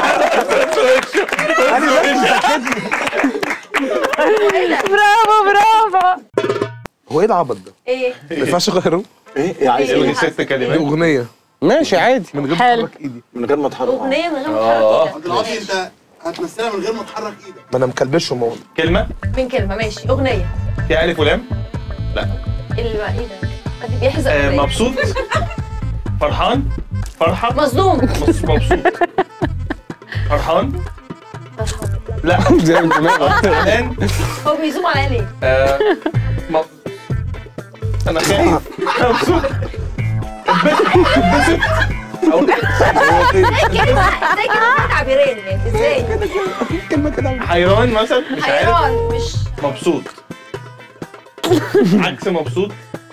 [SPEAKER 4] برافو برافو
[SPEAKER 3] هو ايه العبط ده؟
[SPEAKER 7] ايه
[SPEAKER 3] ما ينفعش اغيره؟
[SPEAKER 1] ايه عايز
[SPEAKER 5] الغي ست كلمات
[SPEAKER 3] اغنيه
[SPEAKER 2] ماشي عادي
[SPEAKER 3] من غير
[SPEAKER 4] حلو.
[SPEAKER 3] ما احرك ايدي
[SPEAKER 1] من غير ما اتحرك
[SPEAKER 7] اغنية من غير ما تحرك
[SPEAKER 6] عبد العاطي انت هتمثلها من غير ما تحرك ايدك
[SPEAKER 3] ما انا مكلبشهم اهو
[SPEAKER 5] كلمة
[SPEAKER 7] من كلمة ماشي اغنية
[SPEAKER 5] فيها ألف ولام لا
[SPEAKER 7] اللي ايه ده؟ حد بيحزق
[SPEAKER 5] آه،
[SPEAKER 7] ولا إيه؟
[SPEAKER 5] مبسوط فرحان فرحة
[SPEAKER 7] مصدوم
[SPEAKER 5] مبس- مبسوط فرحان لا
[SPEAKER 2] زي دماغك
[SPEAKER 5] زعلان
[SPEAKER 7] هو بيزوم عليا ليه؟
[SPEAKER 5] آه، م- انا خايف مبسوط اتبسط أو-
[SPEAKER 7] ازاي كده ازاي كده تعبيرين يعني ازاي؟
[SPEAKER 5] حيران مثلا مش عارف
[SPEAKER 7] حيران مش
[SPEAKER 5] مبسوط عكس مبسوط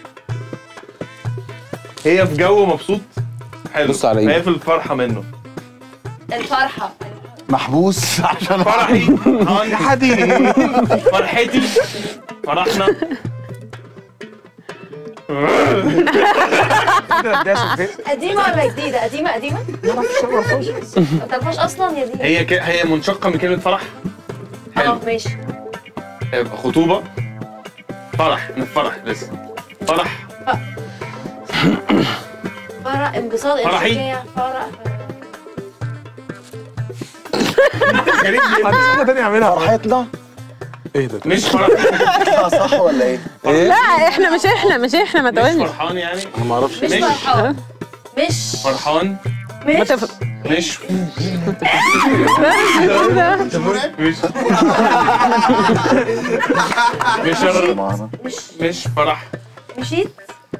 [SPEAKER 5] هي في جو مبسوط حلو
[SPEAKER 2] بص على إيدي.
[SPEAKER 5] هي في الفرحة منه
[SPEAKER 7] الفرحة
[SPEAKER 1] محبوس عشان
[SPEAKER 5] فرحي فرحان
[SPEAKER 3] حديد
[SPEAKER 5] فرحتي فرحنا
[SPEAKER 7] قديمة ولا جديدة؟ قديمة قديمة؟ ما تعرفهاش أصلا يا دي
[SPEAKER 5] هي ك... هي منشقة من كلمة فرح حلو
[SPEAKER 7] اه ماشي
[SPEAKER 5] آه، خطوبة فرح من فرح لسه فرح
[SPEAKER 7] فرح انبساط
[SPEAKER 5] فرحي.
[SPEAKER 7] انسجام فرح
[SPEAKER 5] غريب
[SPEAKER 3] ما
[SPEAKER 5] جدا
[SPEAKER 3] عنديش حاجه تانية اعملها
[SPEAKER 1] فرحتنا
[SPEAKER 3] ايه ده؟
[SPEAKER 5] مش فرح
[SPEAKER 1] صح ولا ايه؟
[SPEAKER 4] لا احنا مش احنا مش احنا ما
[SPEAKER 5] مش
[SPEAKER 4] تقولش
[SPEAKER 5] فرحان يعني
[SPEAKER 1] انا ما اعرفش
[SPEAKER 7] مش
[SPEAKER 5] مش.
[SPEAKER 7] فرحان مش
[SPEAKER 5] فرحان
[SPEAKER 4] ما
[SPEAKER 7] مش
[SPEAKER 4] تف...
[SPEAKER 5] مش مش مش الر-
[SPEAKER 7] مش
[SPEAKER 5] مش فرح
[SPEAKER 7] مشيت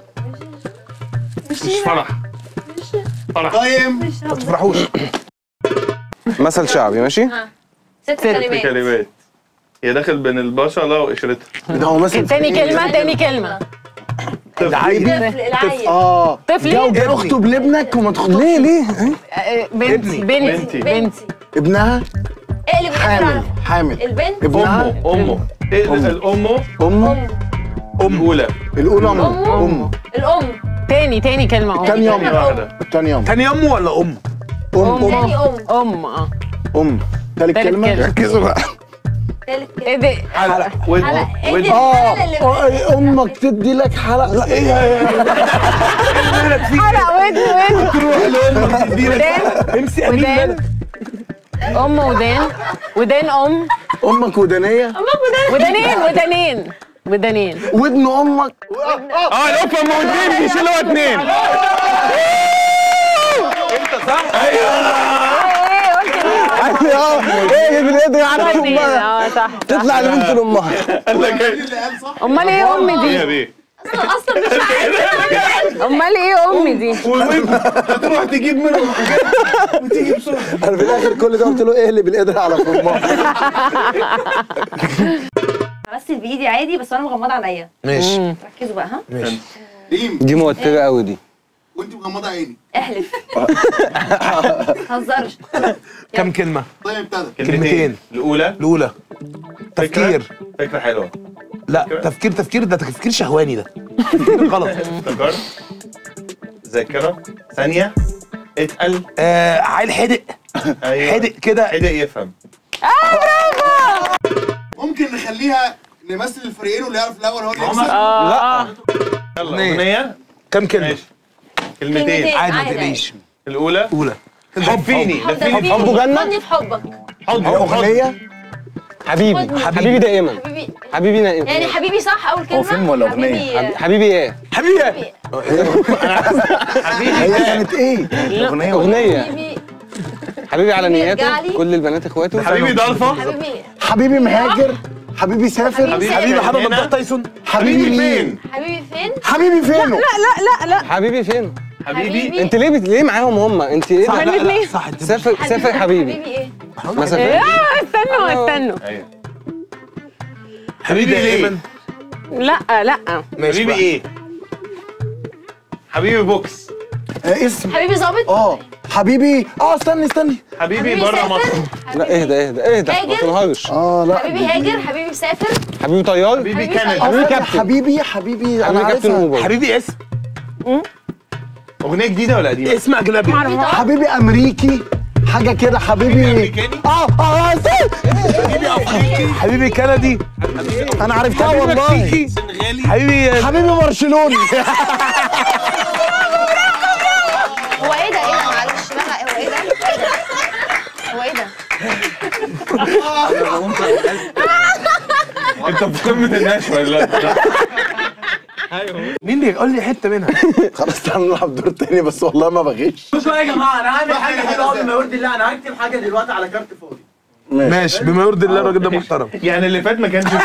[SPEAKER 5] مش فرح فرح
[SPEAKER 6] طيب
[SPEAKER 7] مش
[SPEAKER 3] ما تفرحوش
[SPEAKER 2] مثل شعبي ماشي
[SPEAKER 7] ست
[SPEAKER 5] ست
[SPEAKER 7] كلمات
[SPEAKER 5] كلمات هي داخل بين البشرة وقشرتها
[SPEAKER 1] ده هو مثلا
[SPEAKER 4] تاني كلمة تاني كلمة
[SPEAKER 7] طفل العيل
[SPEAKER 1] اه
[SPEAKER 4] طفل
[SPEAKER 1] جاوب
[SPEAKER 4] إيه؟
[SPEAKER 1] اخطب لابنك وما تخطبش
[SPEAKER 2] ليه ليه
[SPEAKER 4] آه، بنت بنت
[SPEAKER 5] بنتي.
[SPEAKER 4] بنت
[SPEAKER 1] ابنها
[SPEAKER 7] اقلب
[SPEAKER 1] حامل
[SPEAKER 7] الإبرة
[SPEAKER 1] حامل
[SPEAKER 7] البنت
[SPEAKER 1] ابنها
[SPEAKER 5] أمه أمه إيه الأمه
[SPEAKER 1] امه
[SPEAKER 5] أم الأولى
[SPEAKER 1] الاولى امه
[SPEAKER 7] أمه.
[SPEAKER 1] امه
[SPEAKER 7] الأم
[SPEAKER 4] تاني تاني كلمة
[SPEAKER 1] تاني
[SPEAKER 4] أم
[SPEAKER 1] يوم
[SPEAKER 5] ثانية واحدة
[SPEAKER 1] تاني يوم
[SPEAKER 3] تاني امه ولا ام؟
[SPEAKER 1] ام ام
[SPEAKER 7] تاني أم
[SPEAKER 4] أم اه
[SPEAKER 1] ام تالت
[SPEAKER 4] تالت
[SPEAKER 1] كلمه
[SPEAKER 4] كلمة.
[SPEAKER 3] ركزوا بقى
[SPEAKER 7] تالت
[SPEAKER 4] ايه
[SPEAKER 7] كلمة
[SPEAKER 4] ده
[SPEAKER 5] حلقة ود
[SPEAKER 7] حلقة ايه
[SPEAKER 5] ود
[SPEAKER 7] دي
[SPEAKER 1] اه
[SPEAKER 7] الحلقة اللي
[SPEAKER 1] آه، امك تدي لك حلقه لا ايه
[SPEAKER 4] حلق ودن ودن ودان
[SPEAKER 3] امسي امين
[SPEAKER 4] ودان
[SPEAKER 3] مالك
[SPEAKER 4] أم ودان ودان أم
[SPEAKER 1] امك ودانيه
[SPEAKER 4] ودانين ودانين ودانين
[SPEAKER 1] ودن امك
[SPEAKER 2] اه القفه ام اتنين بيشيلوا اتنين
[SPEAKER 4] ايه قلت ايه
[SPEAKER 2] اه ايه بالقدر على
[SPEAKER 4] اتنين
[SPEAKER 2] امها
[SPEAKER 4] اه صح
[SPEAKER 2] تطلع لبنت امها
[SPEAKER 5] قال لك إيه؟
[SPEAKER 6] اللي قال صح
[SPEAKER 4] امال ايه ام
[SPEAKER 5] إيه يا
[SPEAKER 4] دي
[SPEAKER 5] بيه
[SPEAKER 7] أصلا أصلا مش عارفة
[SPEAKER 4] امال ايه ام دي
[SPEAKER 5] هتروح تجيب منهم حاجات وتيجي بسرعة
[SPEAKER 1] انا في الاخر كل ده قلت له اقلب القدر على فمك
[SPEAKER 7] همثل بإيدي عادي بس أنا مغمضة عينيا
[SPEAKER 3] ماشي
[SPEAKER 7] ركزوا بقى ها
[SPEAKER 3] ماشي
[SPEAKER 6] ريم
[SPEAKER 2] دي موتره قوي دي
[SPEAKER 6] وانت مغمضه عيني
[SPEAKER 7] احلف هزرش
[SPEAKER 3] كم كلمه؟
[SPEAKER 6] طيب ابتدى
[SPEAKER 3] كلمتين.
[SPEAKER 5] الأولى
[SPEAKER 3] الاولى تفكير
[SPEAKER 5] فكرة حلوة
[SPEAKER 3] لا تفكير تفكير ده تفكير شهواني ده تفكير غلط
[SPEAKER 5] افتكرت ذاكرة ثانية اتقل
[SPEAKER 3] آه عيل حدق
[SPEAKER 5] ايوه
[SPEAKER 3] حدق كده
[SPEAKER 5] حدق يفهم
[SPEAKER 6] ممكن نخليها نمثل الفريقين واللي يعرف الاول هو اللي يكسب
[SPEAKER 4] اه
[SPEAKER 5] يلا
[SPEAKER 3] أغنية.
[SPEAKER 5] أغنية
[SPEAKER 3] كم كلمه؟
[SPEAKER 5] ماشي كلمتين
[SPEAKER 7] كلمتين.
[SPEAKER 3] عادي ما
[SPEAKER 7] عادي.
[SPEAKER 3] تقليش
[SPEAKER 5] الأولى
[SPEAKER 3] اولى
[SPEAKER 5] لفيني لفيني
[SPEAKER 2] حبه جنة؟
[SPEAKER 7] خدني في حبك
[SPEAKER 5] حضن
[SPEAKER 1] اغنيه
[SPEAKER 2] حبيبي حبيبي دايما
[SPEAKER 7] حبيبي
[SPEAKER 2] حبيبي دائما
[SPEAKER 7] يعني حبيبي صح أول كلمة
[SPEAKER 1] هو فيلم ولا أغنية؟
[SPEAKER 7] حبيبي
[SPEAKER 2] حبيبي ايه
[SPEAKER 3] حبيبي
[SPEAKER 1] هي كانت ايه؟ اغنيه
[SPEAKER 2] اغنيه
[SPEAKER 7] حبيبي
[SPEAKER 2] حبيبي على
[SPEAKER 7] حبيبي
[SPEAKER 2] نياته
[SPEAKER 7] ارجع لي.
[SPEAKER 2] كل البنات اخواته
[SPEAKER 5] حبيبي ضلفة
[SPEAKER 7] حبيبي
[SPEAKER 1] حبيبي مهاجر حبيبي سافر
[SPEAKER 7] حبيبي
[SPEAKER 3] حبيبي
[SPEAKER 7] سافر.
[SPEAKER 3] محمد
[SPEAKER 5] هنا.
[SPEAKER 3] ممدوح تايسون
[SPEAKER 1] حبيبي مين؟
[SPEAKER 5] فين؟
[SPEAKER 7] حبيبي فين
[SPEAKER 1] حبيبي فينه؟
[SPEAKER 2] حبيبي فين
[SPEAKER 5] حبيبي
[SPEAKER 2] انت ليه بت... ليه معاهم هم انت ايه
[SPEAKER 4] صح
[SPEAKER 2] ده؟
[SPEAKER 4] الاثنين
[SPEAKER 3] صح انت
[SPEAKER 2] سافر سافر حبيبي
[SPEAKER 7] حبيبي ايه؟
[SPEAKER 2] ما سافر
[SPEAKER 4] استنوا استنوا
[SPEAKER 5] ايوه
[SPEAKER 3] حبيبي
[SPEAKER 5] ايه؟
[SPEAKER 3] ايمن
[SPEAKER 4] لا لا
[SPEAKER 5] حبيبي ايه حبيبي بوكس
[SPEAKER 1] آه اسم
[SPEAKER 7] حبيبي ظابط؟
[SPEAKER 1] اه حبيبي اه استني استني
[SPEAKER 5] حبيبي
[SPEAKER 7] حبيبي
[SPEAKER 5] بره
[SPEAKER 7] سافر؟
[SPEAKER 5] مصر
[SPEAKER 2] لا اهدى اهدى اهدى ما
[SPEAKER 7] هاجر؟
[SPEAKER 2] تنهارش
[SPEAKER 1] اه لا
[SPEAKER 7] حبيبي هاجر حبيبي مسافر
[SPEAKER 2] حبيبي طيار
[SPEAKER 5] حبيبي
[SPEAKER 7] حبيبي
[SPEAKER 5] كندا
[SPEAKER 2] حبيبي
[SPEAKER 1] استني،
[SPEAKER 2] كابتن
[SPEAKER 1] حبيبي حبيبي انا
[SPEAKER 2] حبيبي كابتن
[SPEAKER 1] عارفها
[SPEAKER 2] اوبر
[SPEAKER 3] حبيبي اسم
[SPEAKER 5] اغنيه جديده ولا قديمه
[SPEAKER 3] اسم اجنبي
[SPEAKER 1] حبيبي امريكي حاجه كده حبيبي
[SPEAKER 5] امريكاني
[SPEAKER 1] اه اه استني.
[SPEAKER 3] حبيبي افريقي حبيبي كندي
[SPEAKER 1] انا عرفتها
[SPEAKER 3] حبيبي
[SPEAKER 1] والله
[SPEAKER 3] مكسيكي سنغالي حبيبي
[SPEAKER 1] حبيبي برشلوني
[SPEAKER 7] هو ايه ده ايه ده معلش لا لا هو ايه ده؟ هو ايه ده؟
[SPEAKER 5] انت في قمه النشوه دلوقتي
[SPEAKER 3] مين اللي يقول لي حته منها
[SPEAKER 1] خلاص تعالى نلعب دور تاني بس والله ما بغش
[SPEAKER 6] بصوا يا جماعه انا هعمل حاجه كده قبل ما يرضي الله انا هكتب حاجه دلوقتي على كارت فاضي
[SPEAKER 3] ماشي بما يرضي الله الراجل ده محترم
[SPEAKER 5] يعني اللي فات ما كانش فيه.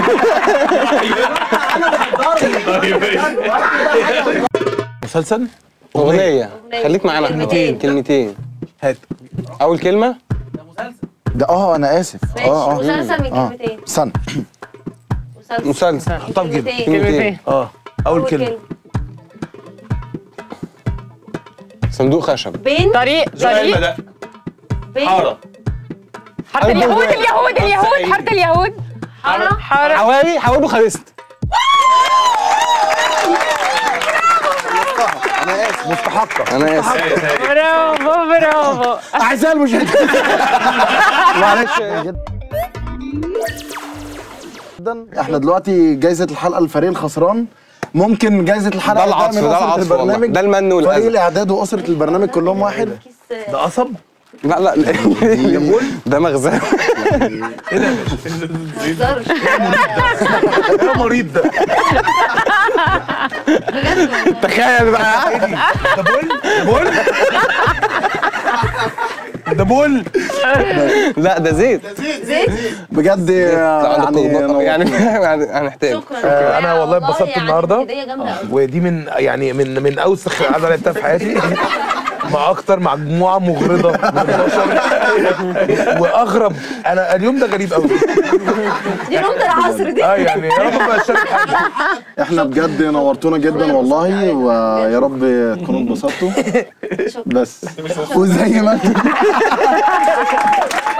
[SPEAKER 5] أيوة.
[SPEAKER 3] مسلسل
[SPEAKER 2] اغنيه خليك معانا
[SPEAKER 7] كلمتين.
[SPEAKER 2] كلمتين
[SPEAKER 3] هات
[SPEAKER 2] اول كلمه
[SPEAKER 1] ده اه انا اسف
[SPEAKER 7] ماشي
[SPEAKER 1] اه اه
[SPEAKER 7] مسلسل من
[SPEAKER 1] اه
[SPEAKER 7] كلمتين
[SPEAKER 1] استنى
[SPEAKER 7] مسلسل
[SPEAKER 2] مسلسل
[SPEAKER 3] حطها في جيبك
[SPEAKER 7] كلمتين
[SPEAKER 2] كلمتين
[SPEAKER 3] اه اول كلمه
[SPEAKER 2] صندوق خشب
[SPEAKER 7] بين
[SPEAKER 4] طريق
[SPEAKER 5] سؤال
[SPEAKER 4] طريق
[SPEAKER 5] بدأ
[SPEAKER 7] بين
[SPEAKER 5] حاره
[SPEAKER 4] حاره اليهود اليهود اليهود حاره اليهود
[SPEAKER 7] حارة
[SPEAKER 4] حاره
[SPEAKER 2] حواري حواري بوخارست
[SPEAKER 1] مستحقه
[SPEAKER 2] انا اسف
[SPEAKER 4] برافو برافو
[SPEAKER 1] اعزائي المشاهدين
[SPEAKER 2] معلش
[SPEAKER 1] جدا احنا دلوقتي جايزه الحلقه الفريق الخسران ممكن جايزه الحلقه
[SPEAKER 2] ده العطف
[SPEAKER 1] من
[SPEAKER 2] ده
[SPEAKER 1] أسرة
[SPEAKER 2] العطف والله
[SPEAKER 1] البرنامج
[SPEAKER 2] ده المن
[SPEAKER 1] فريق
[SPEAKER 2] والاذى
[SPEAKER 1] الاعداد واسره البرنامج كلهم واحد
[SPEAKER 7] كيس
[SPEAKER 3] ده قصب
[SPEAKER 2] لا لا ده مغزى
[SPEAKER 7] مهزرش
[SPEAKER 3] ايه مريض ده
[SPEAKER 2] تخيل بقى
[SPEAKER 3] ده بول ده بول ده بول
[SPEAKER 2] لا ده زيت
[SPEAKER 7] زيت
[SPEAKER 1] بجد
[SPEAKER 2] يعني
[SPEAKER 1] يعني
[SPEAKER 2] يعني يعني هنحتاج
[SPEAKER 7] شكرا
[SPEAKER 3] آه، أنا والله اتبسطت
[SPEAKER 7] يعني
[SPEAKER 3] النهاردة.
[SPEAKER 7] هدية جامدة قوي
[SPEAKER 3] ودي من يعني من من اوسخ القعده اللي لعبتها في حياتي مع اكتر مجموعه مغرضه من البشر واغرب انا اليوم ده غريب قوي
[SPEAKER 7] دي نقطة العصر دي
[SPEAKER 3] اه يعني يا رب ما اشارك حاجه
[SPEAKER 1] احنا بجد نورتونا جدا والله ويا رب تكونوا انبسطتوا بس وزي ما انتم